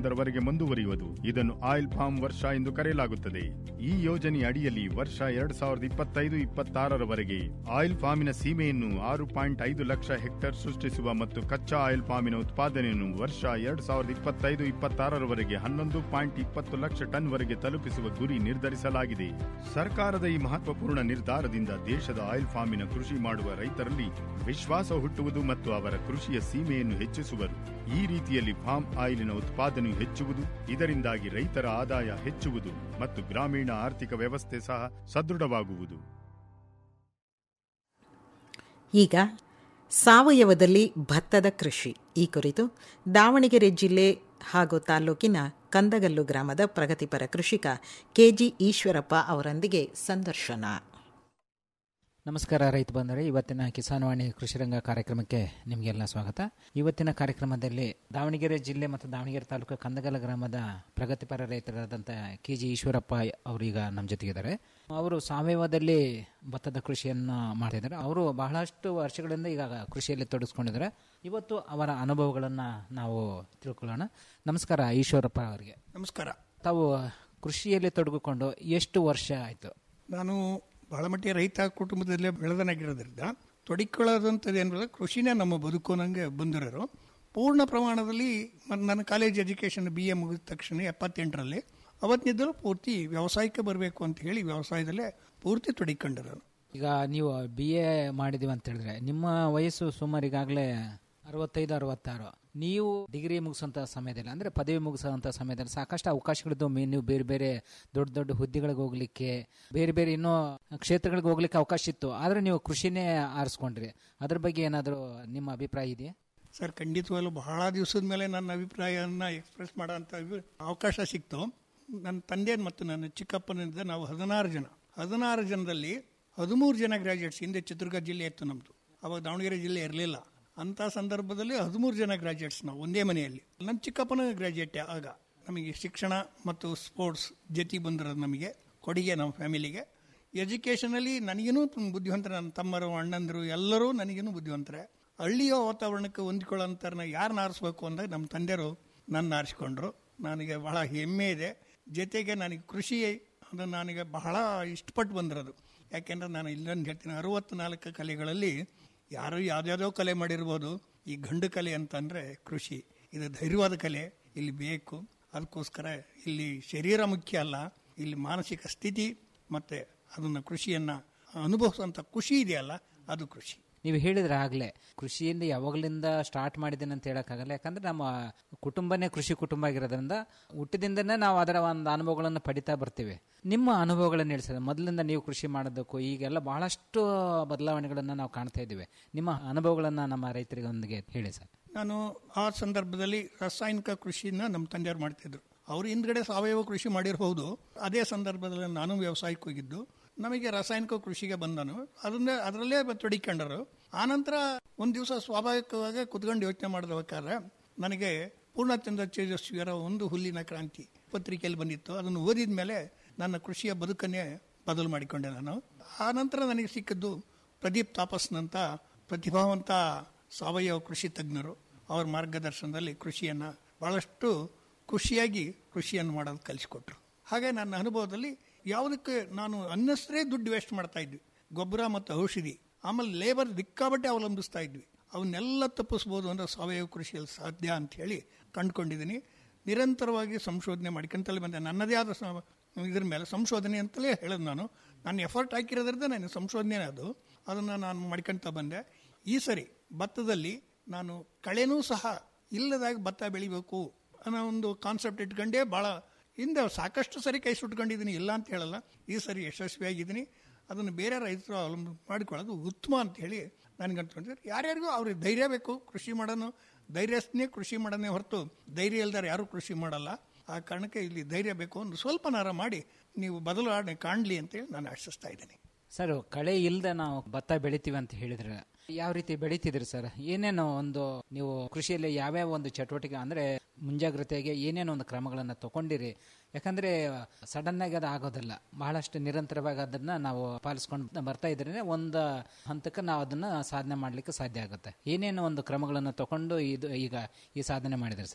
ಮುಂದುವರಿಯುವುದು ಇದನ್ನು ಆಯಿಲ್ ಫಾರ್ಮ್ ವರ್ಷ ಎಂದು ಕರೆಯಲಾಗುತ್ತದೆ ಈ ಯೋಜನೆ ಅಡಿಯಲ್ಲಿ ವರ್ಷ ಎರಡ್ ಸಾವಿರದ ಇಪ್ಪತ್ತೈದು ಇಪ್ಪತ್ತಾರರವರೆಗೆ ಆಯಿಲ್ ಫಾರ್ಮಿನ ಸೀಮೆಯನ್ನು ಆರು ಪಾಯಿಂಟ್ ಐದು ಲಕ್ಷ ಹೆಕ್ಟೇರ್ ಸೃಷ್ಟಿಸುವ ಮತ್ತು ಕಚ್ಚಾ ಆಯಿಲ್ ಫಾರ್ಮಿನ ಉತ್ಪಾದನೆಯನ್ನು ವರ್ಷ ಎರಡ್ ಸಾವಿರದ ಇಪ್ಪತ್ತೈದು ಇಪ್ಪತ್ತಾರರವರೆಗೆ ಹನ್ನೊಂದು ಪಾಯಿಂಟ್ ಇಪ್ಪತ್ತು ಲಕ್ಷ ಟನ್ ವರೆಗೆ ತಲುಪಿಸುವ ಗುರಿ ನಿರ್ಧರಿಸಲಾಗಿದೆ ಸರ್ಕಾರದ ಈ ಮಹತ್ವಪೂರ್ಣ ನಿರ್ಧಾರದಿಂದ ದೇಶದ ಆಯಿಲ್ ಫಾರ್ಮಿನ ಕೃಷಿ ಮಾಡುವ ರೈತರಲ್ಲಿ ವಿಶ್ವಾಸ ಹುಟ್ಟುವುದು ಮತ್ತು ಅವರ ಕೃಷಿಯ ಸೀಮೆಯನ್ನು ಹೆಚ್ಚಿಸುವರು ಈ ರೀತಿಯಲ್ಲಿ ಫಾರ್ಮ್ ಆಯಿಲಿನ ಉತ್ಪಾದನೆಯು ಹೆಚ್ಚುವುದು ಇದರಿಂದಾಗಿ ರೈತರ ಆದಾಯ ಹೆಚ್ಚುವುದು ಮತ್ತು ಗ್ರಾಮೀಣ ಆರ್ಥಿಕ ವ್ಯವಸ್ಥೆ ಸಹ ಸದೃಢವಾಗುವುದು ಈಗ ಸಾವಯವದಲ್ಲಿ ಭತ್ತದ ಕೃಷಿ ಈ ಕುರಿತು ದಾವಣಗೆರೆ ಜಿಲ್ಲೆ ಹಾಗೂ ತಾಲೂಕಿನ ಕಂದಗಲ್ಲು ಗ್ರಾಮದ ಪ್ರಗತಿಪರ ಕೃಷಿಕ ಕೆಜಿ ಈಶ್ವರಪ್ಪ ಅವರೊಂದಿಗೆ ಸಂದರ್ಶನ ನಮಸ್ಕಾರ ರೈತ ಬಂದರೆ ಇವತ್ತಿನ ಕಿಸಾನ್ವಾಣಿ ಕೃಷಿರಂಗ ಕಾರ್ಯಕ್ರಮಕ್ಕೆ ನಿಮಗೆಲ್ಲ ಸ್ವಾಗತ ಇವತ್ತಿನ ಕಾರ್ಯಕ್ರಮದಲ್ಲಿ ದಾವಣಗೆರೆ ಜಿಲ್ಲೆ ಮತ್ತು ದಾವಣಗೆರೆ ತಾಲೂಕು ಕಂದಗಲ ಗ್ರಾಮದ ಪ್ರಗತಿಪರ ರೈತರಾದಂಥ ಕೆ ಜಿ ಈಶ್ವರಪ್ಪ ಅವರೀಗ ನಮ್ಮ ಜೊತೆಗಿದ್ದಾರೆ ಅವರು ಸಾವಯವದಲ್ಲಿ ಭತ್ತದ ಕೃಷಿಯನ್ನು ಮಾಡ್ತಿದ್ದಾರೆ ಅವರು ಬಹಳಷ್ಟು ವರ್ಷಗಳಿಂದ ಈಗ ಕೃಷಿಯಲ್ಲಿ ತೊಡಗಿಸ್ಕೊಂಡಿದ್ದಾರೆ ಇವತ್ತು ಅವರ ಅನುಭವಗಳನ್ನು ನಾವು ತಿಳ್ಕೊಳ್ಳೋಣ ನಮಸ್ಕಾರ ಈಶ್ವರಪ್ಪ ಅವರಿಗೆ ನಮಸ್ಕಾರ ತಾವು ಕೃಷಿಯಲ್ಲಿ ತೊಡಗಿಕೊಂಡು ಎಷ್ಟು ವರ್ಷ ಆಯಿತು ನಾನು ಬಹಳ ಮಟ್ಟಿಗೆ ರೈತ ಕುಟುಂಬದಲ್ಲೇ ಬೆಳೆದನಾಗಿರೋದ್ರಿಂದ ತೊಡಿಕೊಳ್ಳೋದಂಥದ್ದು ಏನು ಕೃಷಿನೇ ನಮ್ಮ ಬದುಕು ನನಗೆ ಬಂದಿರೋರು ಪೂರ್ಣ ಪ್ರಮಾಣದಲ್ಲಿ ಮ- ನನ್ನ ಕಾಲೇಜ್ ಎಜುಕೇಷನ್ ಬಿ ಎ ಮುಗಿದ ತಕ್ಷಣ ಎಪ್ಪತ್ತೆಂಟರಲ್ಲಿ ಅವತ್ತಿನಿಂದಲೂ ಪೂರ್ತಿ ವ್ಯವಸಾಯಕ್ಕೆ ಬರಬೇಕು ಅಂತ ಹೇಳಿ ವ್ಯವಸಾಯದಲ್ಲೇ ಪೂರ್ತಿ ತೊಡಿಕೊಂಡಿರೋರು ಈಗ ನೀವು ಬಿ ಎ ಮಾಡಿದೀವಿ ಅಂತ ಹೇಳಿದ್ರೆ ನಿಮ್ಮ ವಯಸ್ಸು ಸುಮಾರು ಈಗಾಗಲೇ ಅರವತ್ತೈದು ಅರವತ್ತಾರು ನೀವು ಡಿಗ್ರಿ ಮುಗಿಸೋಂಥ ಸಮಯದಲ್ಲಿ ಅಂದರೆ ಪದವಿ ಮುಗಿಸೋಂಥ ಸಮಯದಲ್ಲಿ ಸಾಕಷ್ಟು ಅವಕಾಶಗಳಿದ್ದು ಮೇ- ನೀವು ಬೇರೆ ಬೇರೆ ದೊಡ್ಡ ದೊಡ್ಡ ಹುದ್ದೆಗಳಿಗೆ ಹೋಗ್ಲಿಕ್ಕೆ ಬೇರೆ ಬೇರೆ ಇನ್ನೂ ಕ್ಷೇತ್ರಗಳಿಗೆ ಹೋಗ್ಲಿಕ್ಕೆ ಅವಕಾಶ ಇತ್ತು ಆದರೆ ನೀವು ಕೃಷಿನೇ ಆರಿಸ್ಕೊಂಡ್ರಿ ಅದ್ರ ಬಗ್ಗೆ ಏನಾದರೂ ನಿಮ್ಮ ಅಭಿಪ್ರಾಯ ಇದೆಯಾ ಸರ್ ಖಂಡಿತವಾಗ್ಲೂ ಬಹಳ ದಿವಸದ ಮೇಲೆ ನನ್ನ ಅಭಿಪ್ರಾಯವನ್ನು ಎಕ್ಸ್ಪ್ರೆಸ್ ಮಾಡೋಂಥ ಇವ್- ಅವಕಾಶ ಸಿಕ್ತು ನನ್ನ ತಂದೆ ಮತ್ತು ನನ್ನ ಚಿಕ್ಕಪ್ಪನಿಂದ ನಾವು ಹದಿನಾರು ಜನ ಹದಿನಾರು ಜನದಲ್ಲಿ ಹದಿಮೂರು ಜನ ಗ್ರಾಜುಯೇಟ್ಸ್ ಹಿಂದೆ ಚಿತ್ರದುರ್ಗ ಜಿಲ್ಲೆ ಇತ್ತು ನಮ್ಮದು ಅವಾಗ ದಾವಣಗೆರೆ ಜಿಲ್ಲೆ ಇರಲಿಲ್ಲ ಅಂಥ ಸಂದರ್ಭದಲ್ಲಿ ಹದಿಮೂರು ಜನ ಗ್ರಾಜುಯೇಟ್ಸ್ ನಾವು ಒಂದೇ ಮನೆಯಲ್ಲಿ ನಮ್ಮ ಚಿಕ್ಕಪ್ಪನ ಗ್ರಾಜುಯೇಟ್ ಆಗ ನಮಗೆ ಶಿಕ್ಷಣ ಮತ್ತು ಸ್ಪೋರ್ಟ್ಸ್ ಜೊತೆ ಬಂದಿರೋದು ನಮಗೆ ಕೊಡುಗೆ ನಮ್ಮ ಫ್ಯಾಮಿಲಿಗೆ ಎಜುಕೇಷನಲ್ಲಿ ನನಗೇನು ಬುದ್ಧಿವಂತರ ನನ್ನ ತಮ್ಮರು ಅಣ್ಣಂದರು ಎಲ್ಲರೂ ನನಗೇನು ಬುದ್ಧಿವಂತರೆ ಹಳ್ಳಿಯ ವಾತಾವರಣಕ್ಕೆ ಹೊಂದಿಕೊಳ್ಳೋಂಥವ್ರನ್ನ ಯಾರನ್ನ ಆರಿಸ್ಬೇಕು ಅಂದಾಗ ನಮ್ಮ ತಂದೆಯರು ನನ್ನ ಆರಿಸ್ಕೊಂಡ್ರು ನನಗೆ ಬಹಳ ಹೆಮ್ಮೆ ಇದೆ ಜೊತೆಗೆ ನನಗೆ ಕೃಷಿ ಅದು ನನಗೆ ಬಹಳ ಇಷ್ಟಪಟ್ಟು ಬಂದಿರೋದು ಯಾಕೆಂದ್ರೆ ನಾನು ಇಲ್ಲೊಂದು ಹೇಳ್ತೀನಿ ಅರವತ್ತು ನಾಲ್ಕು ಕಲೆಗಳಲ್ಲಿ ಯಾರು ಯಾವುದ್ಯಾವುದೋ ಕಲೆ ಮಾಡಿರ್ಬೋದು ಈ ಗಂಡು ಕಲೆ ಅಂತಂದರೆ ಕೃಷಿ ಇದು ಧೈರ್ಯವಾದ ಕಲೆ ಇಲ್ಲಿ ಬೇಕು ಅದಕ್ಕೋಸ್ಕರ ಇಲ್ಲಿ ಶರೀರ ಮುಖ್ಯ ಅಲ್ಲ ಇಲ್ಲಿ ಮಾನಸಿಕ ಸ್ಥಿತಿ ಮತ್ತು ಅದನ್ನು ಕೃಷಿಯನ್ನು ಅನುಭವಿಸುವಂಥ ಖುಷಿ ಇದೆಯಲ್ಲ ಅದು ಕೃಷಿ ನೀವು ಹೇಳಿದ್ರೆ ಆಗಲೇ ಕೃಷಿಯಿಂದ ಯಾವಾಗಲಿಂದ ಸ್ಟಾರ್ಟ್ ಮಾಡಿದ್ದೇನೆ ಅಂತ ಹೇಳೋಕ್ಕಾಗಲ್ಲ ಯಾಕಂದ್ರೆ ನಮ್ಮ ಕುಟುಂಬನೇ ಕೃಷಿ ಕುಟುಂಬ ಆಗಿರೋದ್ರಿಂದ ಹುಟ್ಟಿದಿಂದನೇ ನಾವು ಅದರ ಒಂದು ಅನುಭವಗಳನ್ನು ಪಡಿತಾ ಬರ್ತೀವಿ ನಿಮ್ಮ ಅನುಭವಗಳನ್ನು ಹೇಳಿ ಸರ್ ಮೊದಲಿಂದ ನೀವು ಕೃಷಿ ಮಾಡೋದಕ್ಕೂ ಈಗೆಲ್ಲ ಬಹಳಷ್ಟು ಬದಲಾವಣೆಗಳನ್ನು ನಾವು ಕಾಣ್ತಾ ಇದ್ದೀವಿ ನಿಮ್ಮ ಅನುಭವಗಳನ್ನು ನಮ್ಮ ರೈತರಿಗೊಂದಿಗೆ ಹೇಳಿ ಸರ್ ನಾನು ಆ ಸಂದರ್ಭದಲ್ಲಿ ರಾಸಾಯನಿಕ ಕೃಷಿನ ನಮ್ಮ ತಂದೆಯವ್ರು ಮಾಡ್ತಿದ್ರು ಅವರು ಹಿಂದ್ಗಡೆ ಸಾವಯವ ಕೃಷಿ ಮಾಡಿರ್ಬೋದು ಅದೇ ಸಂದರ್ಭದಲ್ಲಿ ನಾನು ವ್ಯವಸಾಯಕ್ಕೆ ಹೋಗಿದ್ದು ನಮಗೆ ರಾಸಾಯನಿಕ ಕೃಷಿಗೆ ಬಂದನು ಅದನ್ನ ಅದರಲ್ಲೇ ತೊಡಿಕೊಂಡರು ಆನಂತರ ಒಂದು ದಿವಸ ಸ್ವಾಭಾವಿಕವಾಗಿ ಕುತ್ಕೊಂಡು ಯೋಚನೆ ಮಾಡಬೇಕಾದ್ರೆ ನನಗೆ ಪೂರ್ಣಚಂದ್ರ ತೇಜಸ್ವಿಯರ ಒಂದು ಹುಲ್ಲಿನ ಕ್ರಾಂತಿ ಪತ್ರಿಕೆಯಲ್ಲಿ ಬಂದಿತ್ತು ಅದನ್ನು ಓದಿದ ಮೇಲೆ ನನ್ನ ಕೃಷಿಯ ಬದುಕನ್ನೇ ಬದಲು ಮಾಡಿಕೊಂಡೆ ನಾನು ಆ ನಂತರ ನನಗೆ ಸಿಕ್ಕಿದ್ದು ಪ್ರದೀಪ್ ತಾಪಸ್ನಂತ ಪ್ರತಿಭಾವಂತ ಸಾವಯವ ಕೃಷಿ ತಜ್ಞರು ಅವರ ಮಾರ್ಗದರ್ಶನದಲ್ಲಿ ಕೃಷಿಯನ್ನು ಭಾಳಷ್ಟು ಖುಷಿಯಾಗಿ ಕೃಷಿಯನ್ನು ಮಾಡೋದು ಕಲಿಸ್ಕೊಟ್ರು ಹಾಗೆ ನನ್ನ ಅನುಭವದಲ್ಲಿ ಯಾವುದಕ್ಕೆ ನಾನು ಅನ್ನಷ್ಟೇ ದುಡ್ಡು ವೇಸ್ಟ್ ಮಾಡ್ತಾ ಇದ್ವಿ ಗೊಬ್ಬರ ಮತ್ತು ಔಷಧಿ ಆಮೇಲೆ ಲೇಬರ್ ದಿಕ್ಕಾಬಟ್ಟೆ ಅವಲಂಬಿಸ್ತಾ ಇದ್ವಿ ಅವನ್ನೆಲ್ಲ ತಪ್ಪಿಸ್ಬೋದು ಅಂದರೆ ಸಾವಯವ ಕೃಷಿಯಲ್ಲಿ ಸಾಧ್ಯ ಅಂತ ಹೇಳಿ ಕಂಡುಕೊಂಡಿದ್ದೀನಿ ನಿರಂತರವಾಗಿ ಸಂಶೋಧನೆ ಮಾಡ್ಕೊಂತಲೇ ಬಂದೆ ನನ್ನದೇ ಆದ ಸ- ಇದ್ರ ಮೇಲೆ ಸಂಶೋಧನೆ ಅಂತಲೇ ಹೇಳೋದು ನಾನು ನಾನು ಎಫರ್ಟ್ ಹಾಕಿರೋದ್ರಿಂದ ನನ್ನ ಸಂಶೋಧನೆ ಅದು ಅದನ್ನು ನಾನು ಮಾಡ್ಕೊಳ್ತಾ ಬಂದೆ ಈ ಸರಿ ಭತ್ತದಲ್ಲಿ ನಾನು ಕಳೆನೂ ಸಹ ಇಲ್ಲದಾಗ ಭತ್ತ ಬೆಳಿಬೇಕು ಅನ್ನೋ ಒಂದು ಕಾನ್ಸೆಪ್ಟ್ ಇಟ್ಕೊಂಡೇ ಭಾಳ ಹಿಂದೆ ಸಾಕಷ್ಟು ಸರಿ ಕೈ ಸುಟ್ಕೊಂಡಿದ್ದೀನಿ ಇಲ್ಲ ಅಂತ ಹೇಳಲ್ಲ ಈ ಸರಿ ಯಶಸ್ವಿಯಾಗಿದ್ದೀನಿ ಅದನ್ನು ಬೇರೆ ರೈತರು ಅವಲಂಬನೆ ಮಾಡಿಕೊಳ್ಳೋದು ಉತ್ತಮ ಅಂತ ಹೇಳಿ ನನಗೆ ಅನ್ಕೊಂಡಿದ್ದಾರೆ ಯಾರ್ಯಾರಿಗೂ ಅವ್ರಿಗೆ ಧೈರ್ಯ ಬೇಕು ಕೃಷಿ ಮಾಡೋನು ಧೈರ್ಯಸ್ನೇ ಕೃಷಿ ಮಾಡೋನೇ ಹೊರತು ಧೈರ್ಯ ಇಲ್ದಾರೆ ಯಾರೂ ಕೃಷಿ ಮಾಡಲ್ಲ ಆ ಕಾರಣಕ್ಕೆ ಇಲ್ಲಿ ಧೈರ್ಯ ಬೇಕು ಒಂದು ಸ್ವಲ್ಪ ನಾರ ಮಾಡಿ ನೀವು ಬದಲಾವಣೆ ಕಾಣಲಿ ಅಂತೇಳಿ ನಾನು ಆಶಿಸ್ತಾ ಇದ್ದೀನಿ ಸರ್ ಕಳೆ ಇಲ್ಲದೆ ನಾವು ಭತ್ತ ಬೆಳಿತೀವಿ ಅಂತ ಹೇಳಿದ್ರೆ ಯಾವ ರೀತಿ ಬೆಳಿತಿದ್ರಿ ಸರ್ ಏನೇನೋ ಒಂದು ನೀವು ಕೃಷಿಯಲ್ಲಿ ಯಾವ್ಯಾವ ಒಂದು ಚಟುವಟಿಕೆ ಅಂದ್ರೆ ಮುಂಜಾಗ್ರತೆಗೆ ಏನೇನೋ ಒಂದು ಕ್ರಮಗಳನ್ನು ತಗೊಂಡಿರಿ ಯಾಕಂದ್ರೆ ಸಡನ್ ಆಗಿ ಅದು ಆಗೋದಿಲ್ಲ ಬಹಳಷ್ಟು ನಿರಂತರವಾಗಿ ಅದನ್ನ ನಾವು ಪಾಲಿಸ್ಕೊಂಡು ಬರ್ತಾ ಇದ್ರೆ ಒಂದು ಹಂತಕ್ಕೆ ನಾವು ಅದನ್ನ ಸಾಧನೆ ಮಾಡ್ಲಿಕ್ಕೆ ಸಾಧ್ಯ ಆಗುತ್ತೆ ಏನೇನೋ ಒಂದು ಕ್ರಮಗಳನ್ನು ತಗೊಂಡು ಇದು ಈಗ ಈ ಸಾಧನೆ ಮಾಡಿದ್ರಿ ಸರ್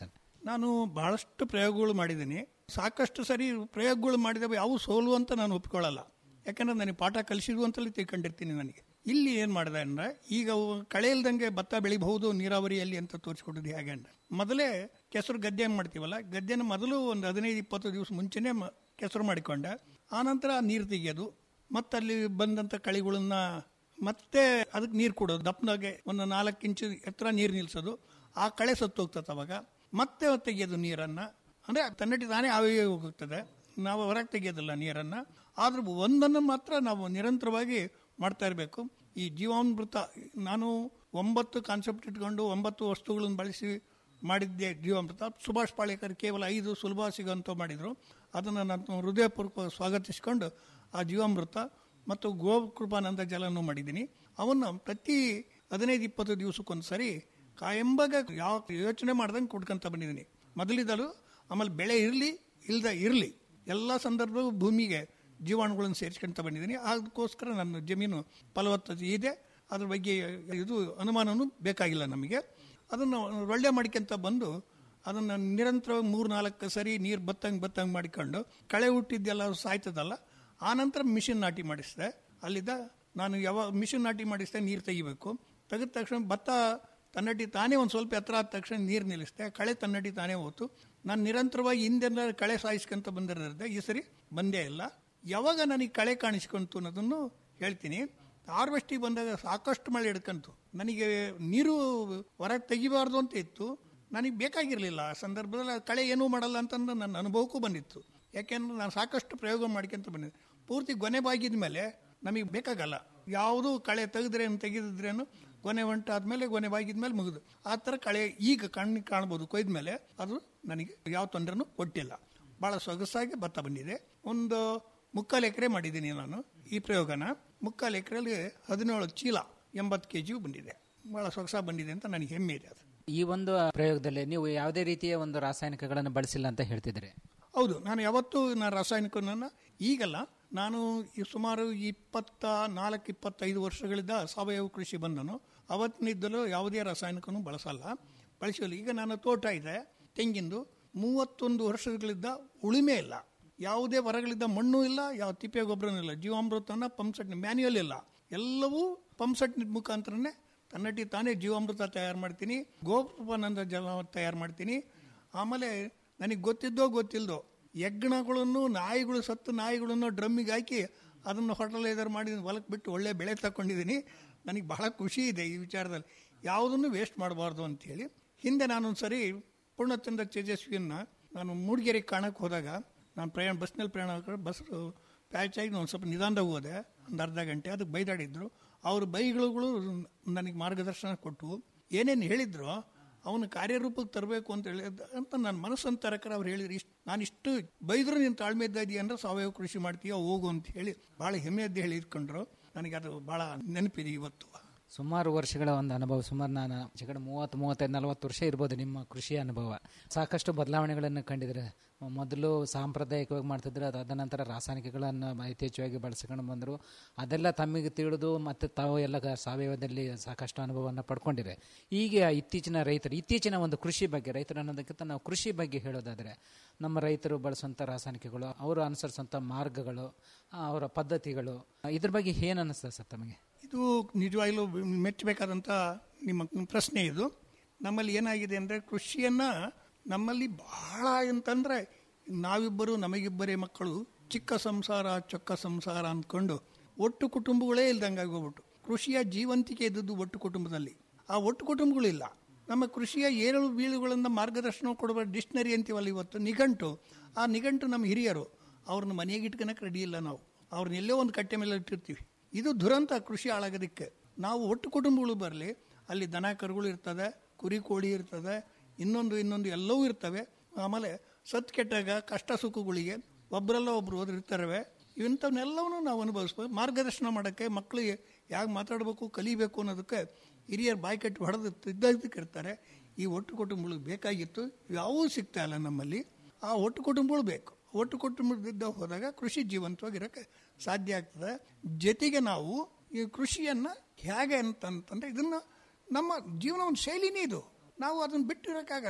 ನಾನು ಬಹಳಷ್ಟು ಪ್ರಯೋಗಗಳು ಮಾಡಿದ್ದೀನಿ ಸಾಕಷ್ಟು ಸರಿ ಪ್ರಯೋಗಗಳು ಮಾಡಿದವ ಯಾವ ಸೋಲು ಅಂತ ನಾನು ಒಪ್ಕೊಳ್ಳಲ್ಲ ಯಾಕಂದ್ರೆ ನನಗೆ ಪಾಠ ಕಲಿಸಿದ್ವು ಅಂತಲೇ ತಿಳ್ಕೊಂಡಿರ್ತೀನಿ ನನಗೆ ಇಲ್ಲಿ ಏನು ಮಾಡಿದೆ ಅಂದ್ರೆ ಈಗ ಅವು ಕಳೆ ಇಲ್ದಂಗೆ ಭತ್ತ ಬೆಳಿಬಹುದು ನೀರಾವರಿಯಲ್ಲಿ ಅಂತ ತೋರಿಸ್ಕೊಟ್ಟಿದ್ದು ಹೇಗೆ ಅಂದ್ರೆ ಮೊದಲೇ ಕೆಸರು ಗದ್ದೆ ಮಾಡ್ತೀವಲ್ಲ ಗದ್ದೆನ ಮೊದಲು ಒಂದು ಹದಿನೈದು ಇಪ್ಪತ್ತು ದಿವಸ ಮುಂಚೆನೇ ಮ- ಕೆಸರು ಮಾಡಿಕೊಂಡೆ ಆನಂತರ ನೀರು ತೆಗೆಯೋದು ಮತ್ತಲ್ಲಿ ಬಂದಂಥ ಕಳೆಗಳನ್ನ ಮತ್ತೆ ಅದಕ್ಕೆ ನೀರು ಕೊಡೋದು ದಪ್ಪನಾಗೆ ಒಂದು ನಾಲ್ಕು ಇಂಚು ಎತ್ತರ ನೀರು ನಿಲ್ಲಿಸೋದು ಆ ಕಳೆ ಸತ್ತು ಹೋಗ್ತದೆ ಅವಾಗ ಮತ್ತೆ ತೆಗೆಯೋದು ನೀರನ್ನು ಅಂದರೆ ತನ್ನಟಿ ತಾನೇ ಆವಿಗೆ ಹೋಗ್ತದೆ ನಾವು ಹೊರಗೆ ತೆಗೆಯೋದಿಲ್ಲ ನೀರನ್ನು ಆದ್ರೂ ಒಂದನ್ನು ಮಾತ್ರ ನಾವು ನಿರಂತರವಾಗಿ ಮಾಡ್ತಾ ಇರಬೇಕು ಈ ಜೀವಾಮೃತ ನಾನು ಒಂಬತ್ತು ಕಾನ್ಸೆಪ್ಟ್ ಇಟ್ಕೊಂಡು ಒಂಬತ್ತು ವಸ್ತುಗಳನ್ನು ಬಳಸಿ ಮಾಡಿದ್ದೆ ಜೀವಾಮೃತ ಸುಭಾಷ್ ಪಾಳೇಕರ್ ಕೇವಲ ಐದು ಸುಲಭ ಸಿಗೋಂಥ ಮಾಡಿದರು ಅದನ್ನು ನಾನು ಹೃದಯಪೂರ್ವಕ ಸ್ವಾಗತಿಸಿಕೊಂಡು ಆ ಜೀವಾಮೃತ ಮತ್ತು ಗೋಕೃಪಾನಂದ ಜಲನೂ ಮಾಡಿದ್ದೀನಿ ಅವನ್ನು ಪ್ರತಿ ಹದಿನೈದು ಇಪ್ಪತ್ತು ದಿವಸಕ್ಕೊಂದು ಸರಿ ಕಾಯಂಬಾಗ ಯಾವ ಯೋಚನೆ ಮಾಡ್ದಂಗೆ ಕೊಡ್ಕೊಂತ ಬಂದಿದ್ದೀನಿ ಮೊದಲಿದ್ದಲು ಆಮೇಲೆ ಬೆಳೆ ಇರಲಿ ಇಲ್ದ ಇರಲಿ ಎಲ್ಲ ಸಂದರ್ಭದಲ್ಲೂ ಭೂಮಿಗೆ ಜೀವಾಣುಗಳನ್ನು ಸೇರಿಸ್ಕೊಂತ ಬಂದಿದ್ದೀನಿ ಅದಕ್ಕೋಸ್ಕರ ನನ್ನ ಜಮೀನು ಫಲವತ್ತತೆ ಇದೆ ಅದ್ರ ಬಗ್ಗೆ ಇದು ಅನುಮಾನನೂ ಬೇಕಾಗಿಲ್ಲ ನಮಗೆ ಅದನ್ನು ಒಳ್ಳೆ ಮಾಡ್ಕೊಂತ ಬಂದು ಅದನ್ನು ನಿರಂತರವಾಗಿ ಮೂರು ನಾಲ್ಕು ಸರಿ ನೀರು ಬತ್ತಂಗೆ ಬತ್ತಂಗೆ ಮಾಡಿಕೊಂಡು ಕಳೆ ಹುಟ್ಟಿದ್ದೆಲ್ಲ ಸಾಯ್ತದಲ್ಲ ಆನಂತರ ಮಿಷಿನ್ ನಾಟಿ ಮಾಡಿಸಿದೆ ಅಲ್ಲಿದ್ದ ನಾನು ಯಾವಾಗ ಮಿಷಿನ್ ನಾಟಿ ಮಾಡಿಸಿದೆ ನೀರು ತೆಗಿಬೇಕು ತೆಗೆದ ತಕ್ಷಣ ಭತ್ತ ತನ್ನಟಿ ತಾನೇ ಒಂದು ಸ್ವಲ್ಪ ಎತ್ತರ ಆದ ತಕ್ಷಣ ನೀರು ನಿಲ್ಲಿಸಿದೆ ಕಳೆ ತನ್ನಟಿ ತಾನೇ ಹೋತು ನಾನು ನಿರಂತರವಾಗಿ ಹಿಂದೆಲ್ಲ ಕಳೆ ಸಾಯಿಸ್ಕೊಂತ ಬಂದಿರೋದ್ರಿಂದ ಈ ಸರಿ ಬಂದೇ ಇಲ್ಲ ಯಾವಾಗ ನನಗೆ ಕಳೆ ಕಾಣಿಸ್ಕೊಂತು ಅನ್ನೋದನ್ನು ಹೇಳ್ತೀನಿ ಹಾರ್ವೆಸ್ಟಿಗೆ ಬಂದಾಗ ಸಾಕಷ್ಟು ಮಳೆ ಹಿಡ್ಕಂತು ನನಗೆ ನೀರು ಹೊರಗೆ ತೆಗಿಬಾರ್ದು ಅಂತ ಇತ್ತು ನನಗೆ ಬೇಕಾಗಿರಲಿಲ್ಲ ಆ ಸಂದರ್ಭದಲ್ಲಿ ಆ ಕಳೆ ಏನೂ ಮಾಡಲ್ಲ ಅಂತಂದು ನನ್ನ ಅನುಭವಕ್ಕೂ ಬಂದಿತ್ತು ಯಾಕೆಂದ್ರೆ ನಾನು ಸಾಕಷ್ಟು ಪ್ರಯೋಗ ಮಾಡ್ಕೊಂತ ಬಂದಿದ್ದೆ ಪೂರ್ತಿ ಗೊನೆ ಬಾಗಿದ ಮೇಲೆ ನಮಗೆ ಬೇಕಾಗಲ್ಲ ಯಾವುದು ಕಳೆ ತೆಗೆದ್ರೇನು ತೆಗೆದಿದ್ರೇನು ಗೊನೆ ಹೊಂಟಾದ್ಮೇಲೆ ಗೊನೆ ಬಾಗಿದ ಮೇಲೆ ಮುಗಿದು ಆ ಥರ ಕಳೆ ಈಗ ಕಣ್ಣಿಗೆ ಕಾಣ್ಬೋದು ಕೊಯ್ದ ಮೇಲೆ ಅದು ನನಗೆ ಯಾವ ತೊಂದರೆನೂ ಕೊಟ್ಟಿಲ್ಲ ಭಾಳ ಸೊಗಸಾಗಿ ಭತ್ತ ಬಂದಿದೆ ಒಂದು ಮುಕ್ಕಾಲು ಎಕರೆ ಮಾಡಿದ್ದೀನಿ ನಾನು ಈ ಪ್ರಯೋಗನ ಮುಕ್ಕಾಲು ಎಕರೆಯಲ್ಲಿ ಹದಿನೇಳು ಚೀಲ ಎಂಬತ್ತು ಕೆ ಜಿ ಬಂದಿದೆ ಭಾಳ ಸೊಗಸಾಗಿ ಬಂದಿದೆ ಅಂತ ನನಗೆ ಹೆಮ್ಮೆ ಇದೆ ಅದು ಈ ಒಂದು ಪ್ರಯೋಗದಲ್ಲಿ ನೀವು ಯಾವುದೇ ರೀತಿಯ ಒಂದು ರಾಸಾಯನಿಕಗಳನ್ನು ಬಳಸಿಲ್ಲ ಅಂತ ಹೇಳ್ತಿದ್ರಿ ಹೌದು ನಾನು ಯಾವತ್ತೂ ನಾನು ರಾಸಾಯನಿಕವನ್ನು ಈಗಲ್ಲ ನಾನು ಈ ಸುಮಾರು ಇಪ್ಪತ್ತ ನಾಲ್ಕು ಇಪ್ಪತ್ತೈದು ವರ್ಷಗಳಿಂದ ಸಾವಯವ ಕೃಷಿ ಬಂದನು ಅವತ್ತಿನಿದ್ದಲೂ ಯಾವುದೇ ರಾಸಾಯನಿಕನೂ ಬಳಸಲ್ಲ ಬಳಸಲ್ಲ ಈಗ ನನ್ನ ತೋಟ ಇದೆ ತೆಂಗಿಂದು ಮೂವತ್ತೊಂದು ವರ್ಷಗಳಿಂದ ಉಳಿಮೆ ಇಲ್ಲ ಯಾವುದೇ ಹೊರಗಳಿದ್ದ ಮಣ್ಣು ಇಲ್ಲ ಯಾವ ತಿಪ್ಪೆ ಗೊಬ್ಬರನೂ ಇಲ್ಲ ಜೀವಾಮೃತನ ಪಂಪ್ಸೆಟ್ ಮ್ಯಾನ್ಯುಯಲ್ ಇಲ್ಲ ಎಲ್ಲವೂ ಪಂಪ್ಸೆಟ್ ಮುಖಾಂತರನೇ ತನ್ನಟಿ ತಾನೇ ಜೀವಾಮೃತ ತಯಾರು ಮಾಡ್ತೀನಿ ಗೋಪಾನಂದ ಜಲ ತಯಾರು ಮಾಡ್ತೀನಿ ಆಮೇಲೆ ನನಗೆ ಗೊತ್ತಿದ್ದೋ ಗೊತ್ತಿಲ್ಲದೋ ಯಜ್ಞಗಳನ್ನು ನಾಯಿಗಳು ಸತ್ತು ನಾಯಿಗಳನ್ನು ಡ್ರಮ್ಮಿಗೆ ಹಾಕಿ ಅದನ್ನು ಹೋಟೆಲ್ ಎದುರು ಮಾಡಿ ಹೊಲಕ್ಕೆ ಬಿಟ್ಟು ಒಳ್ಳೆ ಬೆಳೆ ತಗೊಂಡಿದ್ದೀನಿ ನನಗೆ ಬಹಳ ಖುಷಿ ಇದೆ ಈ ವಿಚಾರದಲ್ಲಿ ಯಾವುದನ್ನು ವೇಸ್ಟ್ ಮಾಡಬಾರ್ದು ಅಂತೇಳಿ ಹಿಂದೆ ನಾನೊಂದು ಸರಿ ಪೂರ್ಣಚಂದ್ರ ತೇಜಸ್ವಿಯನ್ನು ನಾನು ಮೂಡಿಗೆರೆಗೆ ಕಾಣಕ್ಕೆ ಹೋದಾಗ ನಾನು ಪ್ರಯಾಣ ಬಸ್ನಲ್ಲಿ ಪ್ರಯಾಣ ಮಾಡ್ಕೊಂಡು ಬಸ್ ಪ್ಯಾಚ್ ಆಗಿ ಒಂದು ಸ್ವಲ್ಪ ನಿಧಾನದಾಗ ಹೋದೆ ಒಂದು ಅರ್ಧ ಗಂಟೆ ಅದಕ್ಕೆ ಬೈದಾಡಿದ್ರು ಅವ್ರ ಬೈಗಳು ನನಗೆ ಮಾರ್ಗದರ್ಶನ ಕೊಟ್ಟು ಏನೇನು ಹೇಳಿದ್ರು ಅವನು ಕಾರ್ಯರೂಪಕ್ಕೆ ತರಬೇಕು ಅಂತ ಹೇಳಿ ಅಂತ ನನ್ನ ಮನಸ್ಸನ್ನು ತರಕರ ಅವ್ರು ಹೇಳಿದ್ರು ಇಷ್ಟು ನಾನು ಇಷ್ಟು ಬೈದ್ರು ನೀನು ತಾಳ್ಮೆ ಇದ್ದ ಇದೆಯಾ ಅಂದ್ರೆ ಸಾವಯವ ಕೃಷಿ ಮಾಡ್ತೀಯ ಹೋಗು ಅಂತ ಹೇಳಿ ಭಾಳ ಹೆಮ್ಮೆಯದ್ದು ಹೇಳಿ ಇಟ್ಕೊಂಡ್ರು ನನಗೆ ಅದು ಭಾಳ ನೆನಪಿದೆ ಇವತ್ತು ಸುಮಾರು ವರ್ಷಗಳ ಒಂದು ಅನುಭವ ಸುಮಾರು ನಾನು ಕಡೆ ಮೂವತ್ತು ಮೂವತ್ತೈದು ನಲವತ್ತು ವರ್ಷ ಇರ್ಬೋದು ನಿಮ್ಮ ಕೃಷಿ ಅನುಭವ ಸಾಕಷ್ಟು ಬದಲಾವಣೆಗಳನ್ನು ಕಂಡಿದ್ರೆ ಮೊದಲು ಸಾಂಪ್ರದಾಯಿಕವಾಗಿ ಮಾಡ್ತಿದ್ರು ಅದು ಅದ ನಂತರ ರಾಸಾಯನಿಕಗಳನ್ನು ಯಥೇಚ್ಛವಾಗಿ ಬಳಸ್ಕೊಂಡು ಬಂದರು ಅದೆಲ್ಲ ತಮಗೆ ತಿಳಿದು ಮತ್ತು ತಾವು ಎಲ್ಲ ಗ- ಸಾವಯವದಲ್ಲಿ ಸಾಕಷ್ಟು ಅನುಭವವನ್ನು ಪಡ್ಕೊಂಡಿದೆ ಈಗ ಇತ್ತೀಚಿನ ರೈತರು ಇತ್ತೀಚಿನ ಒಂದು ಕೃಷಿ ಬಗ್ಗೆ ರೈತರು ಅನ್ನೋದಕ್ಕಿಂತ ನಾವು ಕೃಷಿ ಬಗ್ಗೆ ಹೇಳೋದಾದರೆ ನಮ್ಮ ರೈತರು ಬಳಸುವಂಥ ರಾಸಾಯನಿಕಗಳು ಅವರು ಅನುಸರಿಸುವಂಥ ಮಾರ್ಗಗಳು ಆ, ಅವರ ಪದ್ಧತಿಗಳು ಇದ್ರ ಬಗ್ಗೆ ಏನು ಅನ್ನಿಸ್ತದೆ ಸರ್ ತಮಗೆ ಇದು ನಿಜವಾಗ್ಲೂ ಮೆಚ್ಚಬೇಕಾದಂಥ ನಿಮ್ಮ ಪ್ರಶ್ನೆ ಇದು ನಮ್ಮಲ್ಲಿ ಏನಾಗಿದೆ ಅಂದರೆ ಕೃಷಿಯನ್ನು ನಮ್ಮಲ್ಲಿ ಬಹಳ ಅಂತಂದರೆ ನಾವಿಬ್ಬರು ನಮಗಿಬ್ಬರೇ ಮಕ್ಕಳು ಚಿಕ್ಕ ಸಂಸಾರ ಚೊಕ್ಕ ಸಂಸಾರ ಅಂದ್ಕೊಂಡು ಒಟ್ಟು ಕುಟುಂಬಗಳೇ ಇಲ್ದಂಗೆ ಆಗೋಗ್ಬಿಟ್ಟು ಕೃಷಿಯ ಜೀವಂತಿಕೆ ಇದ್ದದ್ದು ಒಟ್ಟು ಕುಟುಂಬದಲ್ಲಿ ಆ ಒಟ್ಟು ಕುಟುಂಬಗಳಿಲ್ಲ ನಮ್ಮ ಕೃಷಿಯ ಏಳು ಬೀಳುಗಳನ್ನು ಮಾರ್ಗದರ್ಶನ ಕೊಡುವ ಡಿಕ್ಷನರಿ ಅಂತೀವಲ್ಲ ಇವತ್ತು ನಿಘಂಟು ಆ ನಿಘಂಟು ನಮ್ಮ ಹಿರಿಯರು ಅವ್ರನ್ನ ಮನೆಗೆ ಇಟ್ಕೊಳಕ್ಕೆ ರೆಡಿ ಇಲ್ಲ ನಾವು ಅವ್ರನ್ನ ಎಲ್ಲೋ ಒಂದು ಕಟ್ಟೆ ಮೇಲೆ ಇಟ್ಟಿರ್ತೀವಿ ಇದು ದುರಂತ ಕೃಷಿ ಹಾಳಾಗೋದಕ್ಕೆ ನಾವು ಒಟ್ಟು ಕುಟುಂಬಗಳು ಬರಲಿ ಅಲ್ಲಿ ದನ ಕರುಗಳು ಇರ್ತದೆ ಕುರಿ ಕೋಳಿ ಇರ್ತದೆ ಇನ್ನೊಂದು ಇನ್ನೊಂದು ಎಲ್ಲವೂ ಇರ್ತವೆ ಆಮೇಲೆ ಸತ್ ಕೆಟ್ಟಾಗ ಕಷ್ಟ ಸುಖಗಳಿಗೆ ಒಬ್ಬರಲ್ಲ ಒಬ್ರು ಹೋದ್ರೆ ಇರ್ತಾರೆ ಇಂಥವನ್ನೆಲ್ಲವನ್ನೂ ನಾವು ಅನುಭವಿಸ್ಬೋದು ಮಾರ್ಗದರ್ಶನ ಮಾಡೋಕ್ಕೆ ಮಕ್ಕಳಿಗೆ ಯಾಕೆ ಮಾತಾಡಬೇಕು ಕಲಿಬೇಕು ಅನ್ನೋದಕ್ಕೆ ಹಿರಿಯರು ಬಾಯಿ ಕಟ್ಟಿ ಹೊಡೆದು ತಿದ್ದಕ್ಕೆ ಇರ್ತಾರೆ ಈ ಒಟ್ಟು ಕುಟುಂಬಗಳು ಬೇಕಾಗಿತ್ತು ಯಾವೂ ಸಿಗ್ತಾ ಇಲ್ಲ ನಮ್ಮಲ್ಲಿ ಆ ಒಟ್ಟು ಕುಟುಂಬಗಳು ಬೇಕು ಒಟ್ಟು ಕುಟುಂಬದಿಂದ ಹೋದಾಗ ಕೃಷಿ ಜೀವಂತವಾಗಿರೋಕ್ಕೆ ಸಾಧ್ಯ ಆಗ್ತದೆ ಜೊತೆಗೆ ನಾವು ಈ ಕೃಷಿಯನ್ನು ಹೇಗೆ ಅಂತಂತಂದ್ರೆ ಇದನ್ನು ನಮ್ಮ ಜೀವನ ಒಂದು ಶೈಲಿನೇ ಇದು ನಾವು ಅದನ್ನು ಬಿಟ್ಟಿರೋಕ್ಕಾಗಲ್ಲ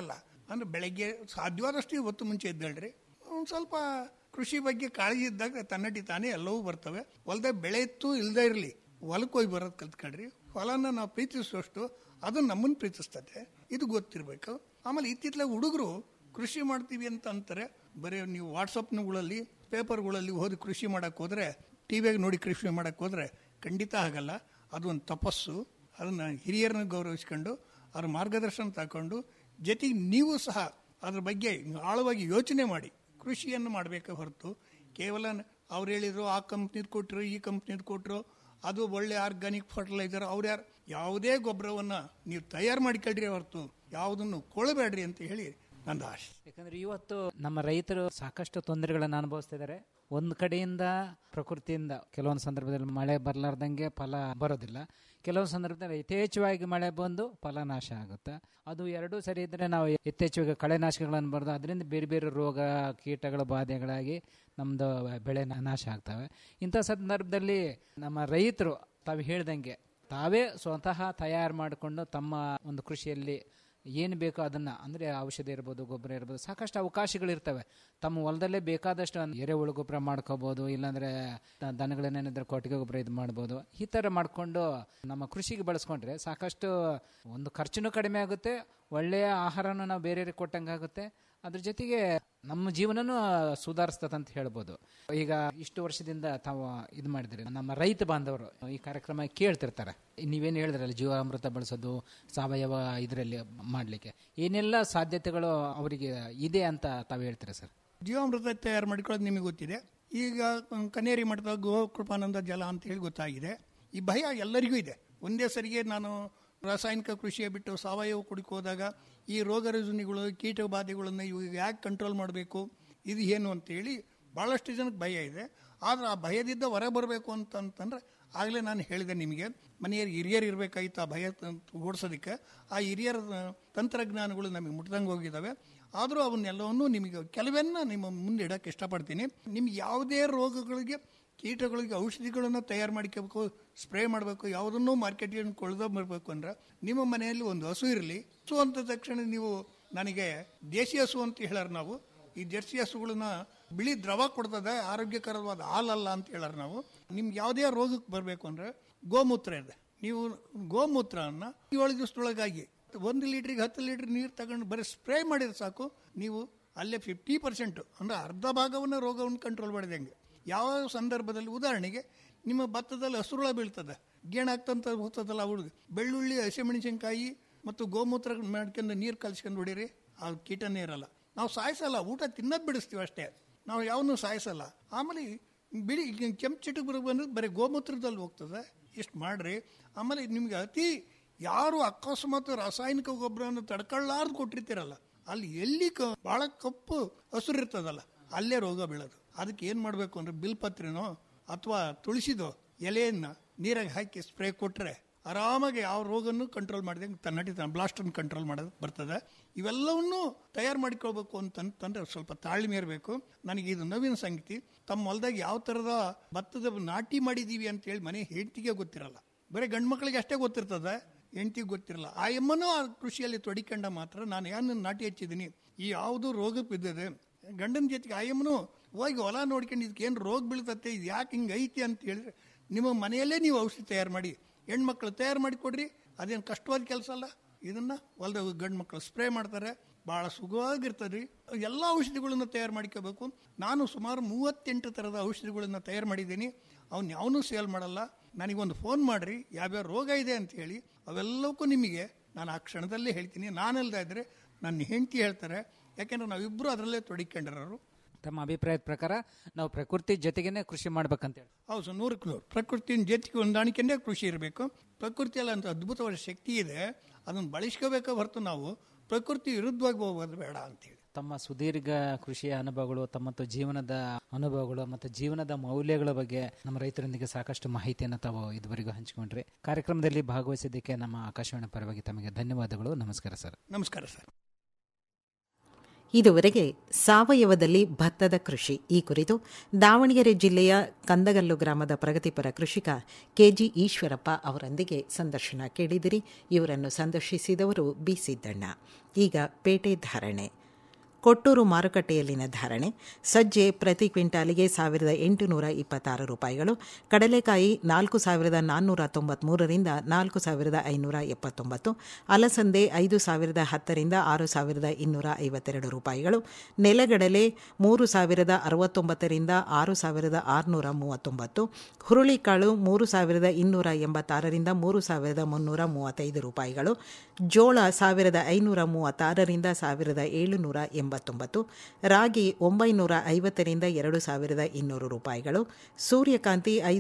ಅಂದ್ರೆ ಬೆಳಗ್ಗೆ ಸಾಧ್ಯವಾದಷ್ಟು ಇವತ್ತು ಮುಂಚೆ ಎದ್ದೇಳ್ರಿ ಒಂದು ಸ್ವಲ್ಪ ಕೃಷಿ ಬಗ್ಗೆ ಕಾಳಜಿ ಇದ್ದಾಗ ತನ್ನಟಿ ತಾನೇ ಎಲ್ಲವೂ ಬರ್ತವೆ ಹೊಲದ ಬೆಳೆ ಇತ್ತು ಇಲ್ಲದೆ ಇರಲಿ ಹೊಲಕ್ಕೆ ಹೋಗಿ ಬರೋದು ಕಲ್ತ್ಕೊಳ್ರಿ ಹೊಲನ ನಾವು ಪ್ರೀತಿಸುವಷ್ಟು ಅದು ನಮ್ಮನ್ನು ಪ್ರೀತಿಸ್ತತೆ ಇದು ಗೊತ್ತಿರಬೇಕು ಆಮೇಲೆ ಇತ್ತಿತ್ತಲಾಗ ಹುಡುಗರು ಕೃಷಿ ಮಾಡ್ತೀವಿ ಅಂತ ಅಂತಾರೆ ಬರೀ ನೀವು ವಾಟ್ಸಪ್ನುಗಳಲ್ಲಿ ಪೇಪರ್ಗಳಲ್ಲಿ ಹೋಗಿ ಕೃಷಿ ಮಾಡಕ್ಕೆ ಹೋದ್ರೆ ಟಿವಿಯಾಗ ನೋಡಿ ಕೃಷಿ ಮಾಡಕ್ಕೆ ಹೋದ್ರೆ ಖಂಡಿತ ಆಗಲ್ಲ ಅದು ಒಂದು ತಪಸ್ಸು ಅದನ್ನ ಹಿರಿಯರನ್ನ ಗೌರವಿಸ್ಕೊಂಡು ಅವ್ರ ಮಾರ್ಗದರ್ಶನ ತಗೊಂಡು ಜೊತೆಗೆ ನೀವು ಸಹ ಅದ್ರ ಬಗ್ಗೆ ಆಳವಾಗಿ ಯೋಚನೆ ಮಾಡಿ ಕೃಷಿಯನ್ನು ಮಾಡಬೇಕೆ ಹೊರತು ಕೇವಲ ಅವ್ರು ಹೇಳಿದ್ರು ಆ ಕಂಪ್ನಿದ್ ಕೊಟ್ಟರು ಈ ಕಂಪ್ನಿದ್ ಕೊಟ್ಟರು ಅದು ಒಳ್ಳೆ ಆರ್ಗಾನಿಕ್ ಫರ್ಟಿಲೈಸರ್ ಅವ್ರು ಯಾರು ಯಾವುದೇ ಗೊಬ್ಬರವನ್ನು ನೀವು ತಯಾರು ಮಾಡಿಕೊಳ್ರಿ ಹೊರತು ಯಾವುದನ್ನು ಕೊಳಬೇಡ್ರಿ ಅಂತ ಹೇಳಿ ನಂದು ಆಶೆ ಯಾಕಂದ್ರೆ ಇವತ್ತು ನಮ್ಮ ರೈತರು ಸಾಕಷ್ಟು ತೊಂದರೆಗಳನ್ನು ಅನುಭವಿಸ್ತಿದ್ದಾರೆ ಒಂದು ಕಡೆಯಿಂದ ಪ್ರಕೃತಿಯಿಂದ ಕೆಲವೊಂದು ಸಂದರ್ಭದಲ್ಲಿ ಮಳೆ ಬರಲಾರ್ದಂಗೆ ಫಲ ಬರೋದಿಲ್ಲ ಕೆಲವೊಂದು ಸಂದರ್ಭದಲ್ಲಿ ಯಥೇಚ್ಛವಾಗಿ ಮಳೆ ಬಂದು ಫಲ ನಾಶ ಆಗುತ್ತೆ ಅದು ಎರಡೂ ಸರಿ ಇದ್ದರೆ ನಾವು ಯಥೇಚ್ಛವಾಗಿ ಕಳೆನಾಶಕಗಳನ್ನು ಬರೆದು ಅದರಿಂದ ಬೇರೆ ಬೇರೆ ರೋಗ ಕೀಟಗಳ ಬಾಧೆಗಳಾಗಿ ನಮ್ಮದು ಬೆಳೆ ನಾ- ನಾಶ ಆಗ್ತವೆ ಇಂಥ ಸಂದರ್ಭದಲ್ಲಿ ನಮ್ಮ ರೈತರು ತಾವು ಹೇಳ್ದಂಗೆ ತಾವೇ ಸ್ವತಃ ತಯಾರು ಮಾಡಿಕೊಂಡು ತಮ್ಮ ಒಂದು ಕೃಷಿಯಲ್ಲಿ ಏನು ಬೇಕೋ ಅದನ್ನು ಅಂದರೆ ಔಷಧಿ ಇರ್ಬೋದು ಗೊಬ್ಬರ ಇರ್ಬೋದು ಸಾಕಷ್ಟು ಅವಕಾಶಗಳಿರ್ತವೆ ತಮ್ಮ ಹೊಲದಲ್ಲೇ ಬೇಕಾದಷ್ಟು ಎರೆಹುಳು ಗೊಬ್ಬರ ಮಾಡ್ಕೋಬೋದು ಇಲ್ಲಾಂದರೆ ದ- ದನಗಳನ್ನೇನಿದ್ರೆ ಕೊಟ್ಟಿಗೆ ಗೊಬ್ಬರ ಇದು ಮಾಡ್ಬೋದು ಈ ಥರ ಮಾಡಿಕೊಂಡು ನಮ್ಮ ಕೃಷಿಗೆ ಬಳಸ್ಕೊಂಡ್ರೆ ಸಾಕಷ್ಟು ಒಂದು ಖರ್ಚುನೂ ಕಡಿಮೆ ಆಗುತ್ತೆ ಒಳ್ಳೆಯ ಆಹಾರನೂ ನಾವು ಬೇರೆಯವ್ರಿಗೆ ಕೊಟ್ಟಂಗೆ ಆಗುತ್ತೆ ಅದ್ರ ಜೊತೆಗೆ ನಮ್ಮ ಜೀವನನೂ ಸುಧಾರಿಸ್ತದೆ ಅಂತ ಹೇಳ್ಬೋದು ಈಗ ಇಷ್ಟು ವರ್ಷದಿಂದ ತಾವು ಇದು ಮಾಡಿದ್ರಿ ನಮ್ಮ ರೈತ ಬಾಂಧವರು ಈ ಕಾರ್ಯಕ್ರಮ ಕೇಳ್ತಿರ್ತಾರೆ ನೀವೇನು ಹೇಳಿದ್ರಲ್ಲ ಜೀವಾಮೃತ ಬಳಸೋದು ಸಾವಯವ ಇದರಲ್ಲಿ ಮಾಡಲಿಕ್ಕೆ ಏನೆಲ್ಲ ಸಾಧ್ಯತೆಗಳು ಅವರಿಗೆ ಇದೆ ಅಂತ ತಾವು ಹೇಳ್ತೀರಾ ಸರ್ ಜೀವಾಮೃತ ತಯಾರು ಮಾಡ್ಕೊಳ್ಳೋದು ನಿಮಗೆ ಗೊತ್ತಿದೆ ಈಗ ಕನೇರಿ ಮಠದ ಗೋ ಕೃಪಾನಂದ ಜಲ ಅಂತ ಹೇಳಿ ಗೊತ್ತಾಗಿದೆ ಈ ಭಯ ಎಲ್ಲರಿಗೂ ಇದೆ ಒಂದೇ ಸರಿಗೆ ನಾನು ರಾಸಾಯನಿಕ ಕೃಷಿಯ ಬಿಟ್ಟು ಸಾವಯವ ಕುಡಿಕ್ ಹೋದಾಗ ಈ ರೋಗ ರುಜಿನಗಳು ಕೀಟ ಬಾಧೆಗಳನ್ನು ಇವು ಯಾಕೆ ಕಂಟ್ರೋಲ್ ಮಾಡಬೇಕು ಇದು ಏನು ಅಂತೇಳಿ ಭಾಳಷ್ಟು ಜನಕ್ಕೆ ಭಯ ಇದೆ ಆದರೆ ಆ ಭಯದಿಂದ ಹೊರ ಬರಬೇಕು ಅಂತಂತಂದ್ರೆ ಆಗಲೇ ನಾನು ಹೇಳಿದೆ ನಿಮಗೆ ಮನೆಯಲ್ಲಿ ಹಿರಿಯರು ಇರಬೇಕಾಗಿತ್ತು ಆ ಭಯ ತ- ಓಡಿಸೋದಕ್ಕೆ ಆ ಹಿರಿಯರ ತಂತ್ರಜ್ಞಾನಗಳು ನಮಗೆ ಮುಟ್ದಂಗೆ ಹೋಗಿದ್ದಾವೆ ಆದರೂ ಅವನ್ನೆಲ್ಲವನ್ನು ನಿಮಗೆ ಕೆಲವನ್ನ ನಿಮ್ಮ ಮುಂದೆ ಇಡಕ್ಕೆ ಇಷ್ಟಪಡ್ತೀನಿ ನಿಮ್ಗೆ ಯಾವುದೇ ರೋಗಗಳಿಗೆ ಕೀಟಗಳಿಗೆ ಔಷಧಿಗಳನ್ನು ತಯಾರು ಮಾಡ್ಕೋಬೇಕು ಸ್ಪ್ರೇ ಮಾಡಬೇಕು ಯಾವುದನ್ನೂ ಮಾರ್ಕೆಟ್ಗೆ ಕೊಳ್ಳದ ಬರಬೇಕು ಅಂದ್ರೆ ನಿಮ್ಮ ಮನೆಯಲ್ಲಿ ಒಂದು ಹಸು ಇರಲಿ ಹಸು ಅಂತ ತಕ್ಷಣ ನೀವು ನನಗೆ ದೇಸಿ ಹಸು ಅಂತ ಹೇಳಾರ ನಾವು ಈ ಜರ್ಸಿ ಹಸುಗಳನ್ನ ಬಿಳಿ ದ್ರವ ಕೊಡ್ತದೆ ಆರೋಗ್ಯಕರವಾದ ಹಾಲಲ್ಲ ಅಂತ ಹೇಳಾರ ನಾವು ನಿಮ್ಗೆ ಯಾವುದೇ ರೋಗಕ್ಕೆ ಬರಬೇಕು ಅಂದ್ರೆ ಗೋಮೂತ್ರ ಇದೆ ನೀವು ಗೋಮೂತ್ರನ ಏಳು ದಿವಸದೊಳಗಾಗಿ ಒಂದು ಲೀಟ್ರಿಗೆ ಹತ್ತು ಲೀಟ್ರ್ ನೀರು ತಗೊಂಡು ಬರೀ ಸ್ಪ್ರೇ ಮಾಡಿದ್ರೆ ಸಾಕು ನೀವು ಅಲ್ಲೇ ಫಿಫ್ಟಿ ಪರ್ಸೆಂಟು ಅಂದರೆ ಅರ್ಧ ಭಾಗವನ್ನು ರೋಗವನ್ನು ಕಂಟ್ರೋಲ್ ಮಾಡಿದಂಗೆ ಯಾವ ಸಂದರ್ಭದಲ್ಲಿ ಉದಾಹರಣೆಗೆ ನಿಮ್ಮ ಭತ್ತದಲ್ಲಿ ಹಸುರುಳ ಬೀಳ್ತದೆ ಗೇಣಾಗ್ತಂತ ಹೋಗ್ತದಲ್ಲ ಹುಡುಗ ಬೆಳ್ಳುಳ್ಳಿ ಹಸಿಮೆಣಸಿನ್ಕಾಯಿ ಮತ್ತು ಗೋಮೂತ್ರ ಮಾಡ್ಕೊಂಡು ನೀರು ಕಲ್ಸ್ಕೊಂಡು ಹೊಡೀರಿ ಆ ಕೀಟನೇ ಇರಲ್ಲ ನಾವು ಸಾಯಿಸಲ್ಲ ಊಟ ತಿನ್ನೋದು ಬಿಡಿಸ್ತೀವಿ ಅಷ್ಟೇ ನಾವು ಯಾವನ್ನೂ ಸಾಯಿಸಲ್ಲ ಆಮೇಲೆ ಬಿಳಿ ಕೆಂಪು ಚಿಟಕ್ ಬರೋ ಬಂದ್ರೆ ಬರೀ ಗೋಮೂತ್ರದಲ್ಲಿ ಹೋಗ್ತದೆ ಇಷ್ಟು ಮಾಡ್ರಿ ಆಮೇಲೆ ನಿಮ್ಗೆ ಅತಿ ಯಾರು ಅಕಸ್ಮಾತ್ ರಾಸಾಯನಿಕ ಗೊಬ್ಬರವನ್ನು ತಡ್ಕೊಳ್ಳಾರ್ದು ಕೊಟ್ಟಿರ್ತೀರಲ್ಲ ಅಲ್ಲಿ ಎಲ್ಲಿ ಕ ಭಾಳ ಕಪ್ಪು ಹಸುರು ಇರ್ತದಲ್ಲ ಅಲ್ಲೇ ರೋಗ ಬೀಳೋದು ಅದಕ್ಕೆ ಏನು ಮಾಡಬೇಕು ಅಂದ್ರೆ ಬಿಲ್ಪತ್ರೆನೋ ಅಥವಾ ತುಳಸಿದೋ ಎಲೆಯನ್ನ ನೀರಾಗಿ ಹಾಕಿ ಸ್ಪ್ರೇ ಕೊಟ್ಟರೆ ಆರಾಮಾಗಿ ಯಾವ ರೋಗನ್ನು ಕಂಟ್ರೋಲ್ ಮಾಡಿದಂಗೆ ತನ್ನಟಿ ಬ್ಲಾಸ್ಟನ್ನು ಕಂಟ್ರೋಲ್ ಮಾಡೋದು ಬರ್ತದೆ ಇವೆಲ್ಲವನ್ನೂ ತಯಾರು ಮಾಡಿಕೊಳ್ಬೇಕು ಅಂತಂತಂದ್ರೆ ಸ್ವಲ್ಪ ತಾಳ್ಮೆ ಇರಬೇಕು ನನಗೆ ಇದು ನವೀನ ಸಂಗತಿ ತಮ್ಮ ಹೊಲದಾಗ ಯಾವ ಥರದ ಭತ್ತದ ನಾಟಿ ಮಾಡಿದ್ದೀವಿ ಅಂತೇಳಿ ಮನೆ ಹೆಂಡತಿಗೆ ಗೊತ್ತಿರಲ್ಲ ಬರೀ ಗಂಡು ಮಕ್ಕಳಿಗೆ ಅಷ್ಟೇ ಗೊತ್ತಿರ್ತದೆ ಹೆಂಡತಿಗೆ ಗೊತ್ತಿರಲ್ಲ ಆ ಎಮ್ಮನೂ ಆ ಕೃಷಿಯಲ್ಲಿ ತೊಡಿಕೊಂಡ ಮಾತ್ರ ನಾನು ಏನು ನಾಟಿ ಹಚ್ಚಿದ್ದೀನಿ ಈ ಯಾವುದು ರೋಗ ಬಿದ್ದಿದೆ ಗಂಡನ ಜೊತೆಗೆ ಆ ಎಮ್ಮನು ಹೋಗಿ ಹೊಲ ನೋಡ್ಕೊಂಡು ಇದಕ್ಕೆ ಏನು ರೋಗ ಬೀಳ್ತತ್ತೆ ಇದು ಯಾಕೆ ಹಿಂಗೆ ಐತಿ ಅಂತ ಹೇಳಿದ್ರೆ ನಿಮ್ಮ ಮನೆಯಲ್ಲೇ ನೀವು ಔಷಧಿ ತಯಾರು ಮಾಡಿ ಹೆಣ್ಮಕ್ಳು ತಯಾರು ಮಾಡಿ ಕೊಡ್ರಿ ಅದೇನು ಕಷ್ಟವಾದ ಕೆಲಸ ಅಲ್ಲ ಇದನ್ನ ಹೊಲ್ದ ಗಂಡು ಮಕ್ಕಳು ಸ್ಪ್ರೇ ಮಾಡ್ತಾರೆ ಭಾಳ ಸುಖವಾಗಿರ್ತದೆ ರೀ ಎಲ್ಲ ಔಷಧಿಗಳನ್ನು ತಯಾರು ಮಾಡ್ಕೋಬೇಕು ನಾನು ಸುಮಾರು ಮೂವತ್ತೆಂಟು ಥರದ ಔಷಧಿಗಳನ್ನು ತಯಾರು ಮಾಡಿದ್ದೀನಿ ಅವ್ನು ಯಾವನೂ ಸೇಲ್ ಮಾಡಲ್ಲ ನನಗೊಂದು ಫೋನ್ ಮಾಡಿರಿ ಯಾವ್ಯಾವ ರೋಗ ಇದೆ ಅಂತ ಹೇಳಿ ಅವೆಲ್ಲವಕ್ಕೂ ನಿಮಗೆ ನಾನು ಆ ಕ್ಷಣದಲ್ಲೇ ಹೇಳ್ತೀನಿ ನಾನಲ್ದ ಇದ್ದರೆ ನನ್ನ ಹೆಂಡತಿ ಹೇಳ್ತಾರೆ ಯಾಕೆಂದ್ರೆ ನಾವಿಬ್ಬರು ಅದರಲ್ಲೇ ತೊಡಿಕೊಂಡಿರೋರು ತಮ್ಮ ಅಭಿಪ್ರಾಯದ ಪ್ರಕಾರ ನಾವು ಪ್ರಕೃತಿ ಜೊತೆಗೇನೆ ಕೃಷಿ ಮಾಡ್ಬೇಕಂತ ಹೇಳಿ ಹೌದು ಸರ್ ನೂರಕ್ಕೆ ನೂರು ಪ್ರಕೃತಿನ ಜೊತೆಗೆ ಹೊಂದಾಣಿಕೆಂದೇ ಕೃಷಿ ಇರಬೇಕು ಪ್ರಕೃತಿಯಲ್ಲಿ ಅಂತ ಅದ್ಭುತವಾದ ಶಕ್ತಿ ಇದೆ ಅದನ್ನು ಬಳಸ್ಕೋಬೇಕೋ ಹೊರತು ನಾವು ಪ್ರಕೃತಿ ವಿರುದ್ಧವಾಗಿ ಹೋಗೋದು ಬೇಡ ಅಂತೇಳಿ ತಮ್ಮ ಸುದೀರ್ಘ ಕೃಷಿಯ ಅನುಭವಗಳು ತಮ್ಮ ಮತ್ತು ಜೀವನದ ಅನುಭವಗಳು ಮತ್ತು ಜೀವನದ ಮೌಲ್ಯಗಳ ಬಗ್ಗೆ ನಮ್ಮ ರೈತರೊಂದಿಗೆ ಸಾಕಷ್ಟು ಮಾಹಿತಿಯನ್ನು ತಾವು ಇದುವರೆಗೂ ಹಂಚಿಕೊಂಡ್ರಿ ಕಾರ್ಯಕ್ರಮದಲ್ಲಿ ಭಾಗವಹಿಸಿದ್ದಕ್ಕೆ ನಮ್ಮ ಆಕಾಶವಾಣಿ ಪರವಾಗಿ ತಮಗೆ ಧನ್ಯವಾದಗಳು ನಮಸ್ಕಾರ ಸರ್ ನಮಸ್ಕಾರ ಸರ್ ಇದುವರೆಗೆ ಸಾವಯವದಲ್ಲಿ ಭತ್ತದ ಕೃಷಿ ಈ ಕುರಿತು ದಾವಣಗೆರೆ ಜಿಲ್ಲೆಯ ಕಂದಗಲ್ಲು ಗ್ರಾಮದ ಪ್ರಗತಿಪರ ಕೃಷಿಕ ಕೆಜಿ ಈಶ್ವರಪ್ಪ ಅವರೊಂದಿಗೆ ಸಂದರ್ಶನ ಕೇಳಿದಿರಿ ಇವರನ್ನು ಸಂದರ್ಶಿಸಿದವರು ಬಿ ಸಿದ್ದಣ್ಣ ಈಗ ಪೇಟೆ ಧಾರಣೆ ಕೊಟ್ಟೂರು ಮಾರುಕಟ್ಟೆಯಲ್ಲಿನ ಧಾರಣೆ ಸಜ್ಜೆ ಪ್ರತಿ ಕ್ವಿಂಟಾಲಿಗೆ ಸಾವಿರದ ಎಂಟುನೂರ ಇಪ್ಪತ್ತಾರು ರೂಪಾಯಿಗಳು ಕಡಲೆಕಾಯಿ ನಾಲ್ಕು ಸಾವಿರದ ನಾನ್ನೂರ ತೊಂಬತ್ಮೂರರಿಂದ ನಾಲ್ಕು ಸಾವಿರದ ಐನೂರ ಎಪ್ಪತ್ತೊಂಬತ್ತು ಅಲಸಂದೆ ಐದು ಸಾವಿರದ ಹತ್ತರಿಂದ ಆರು ಸಾವಿರದ ಇನ್ನೂರ ಐವತ್ತೆರಡು ರೂಪಾಯಿಗಳು ನೆಲಗಡಲೆ ಮೂರು ಸಾವಿರದ ಅರವತ್ತೊಂಬತ್ತರಿಂದ ಆರು ಸಾವಿರದ ಆರುನೂರ ಮೂವತ್ತೊಂಬತ್ತು ಹುರುಳಿಕಾಳು ಮೂರು ಸಾವಿರದ ಇನ್ನೂರ ಎಂಬತ್ತಾರರಿಂದ ಮೂರು ಸಾವಿರದ ಮುನ್ನೂರ ಮೂವತ್ತೈದು ರೂಪಾಯಿಗಳು ಜೋಳ ಸಾವಿರದ ಐನೂರ ಮೂವತ್ತಾರರಿಂದ ಸಾವಿರದ ಏಳುನೂರ ಎಂಬತ್ತೊಂಬತ್ತು ರಾಗಿ ಒಂಬೈನೂರ ಐವತ್ತರಿಂದ ಎರಡು ಸಾವಿರದ ಇನ್ನೂರು ರೂಪಾಯಿಗಳು ಸೂರ್ಯಕಾಂತಿ ಐದು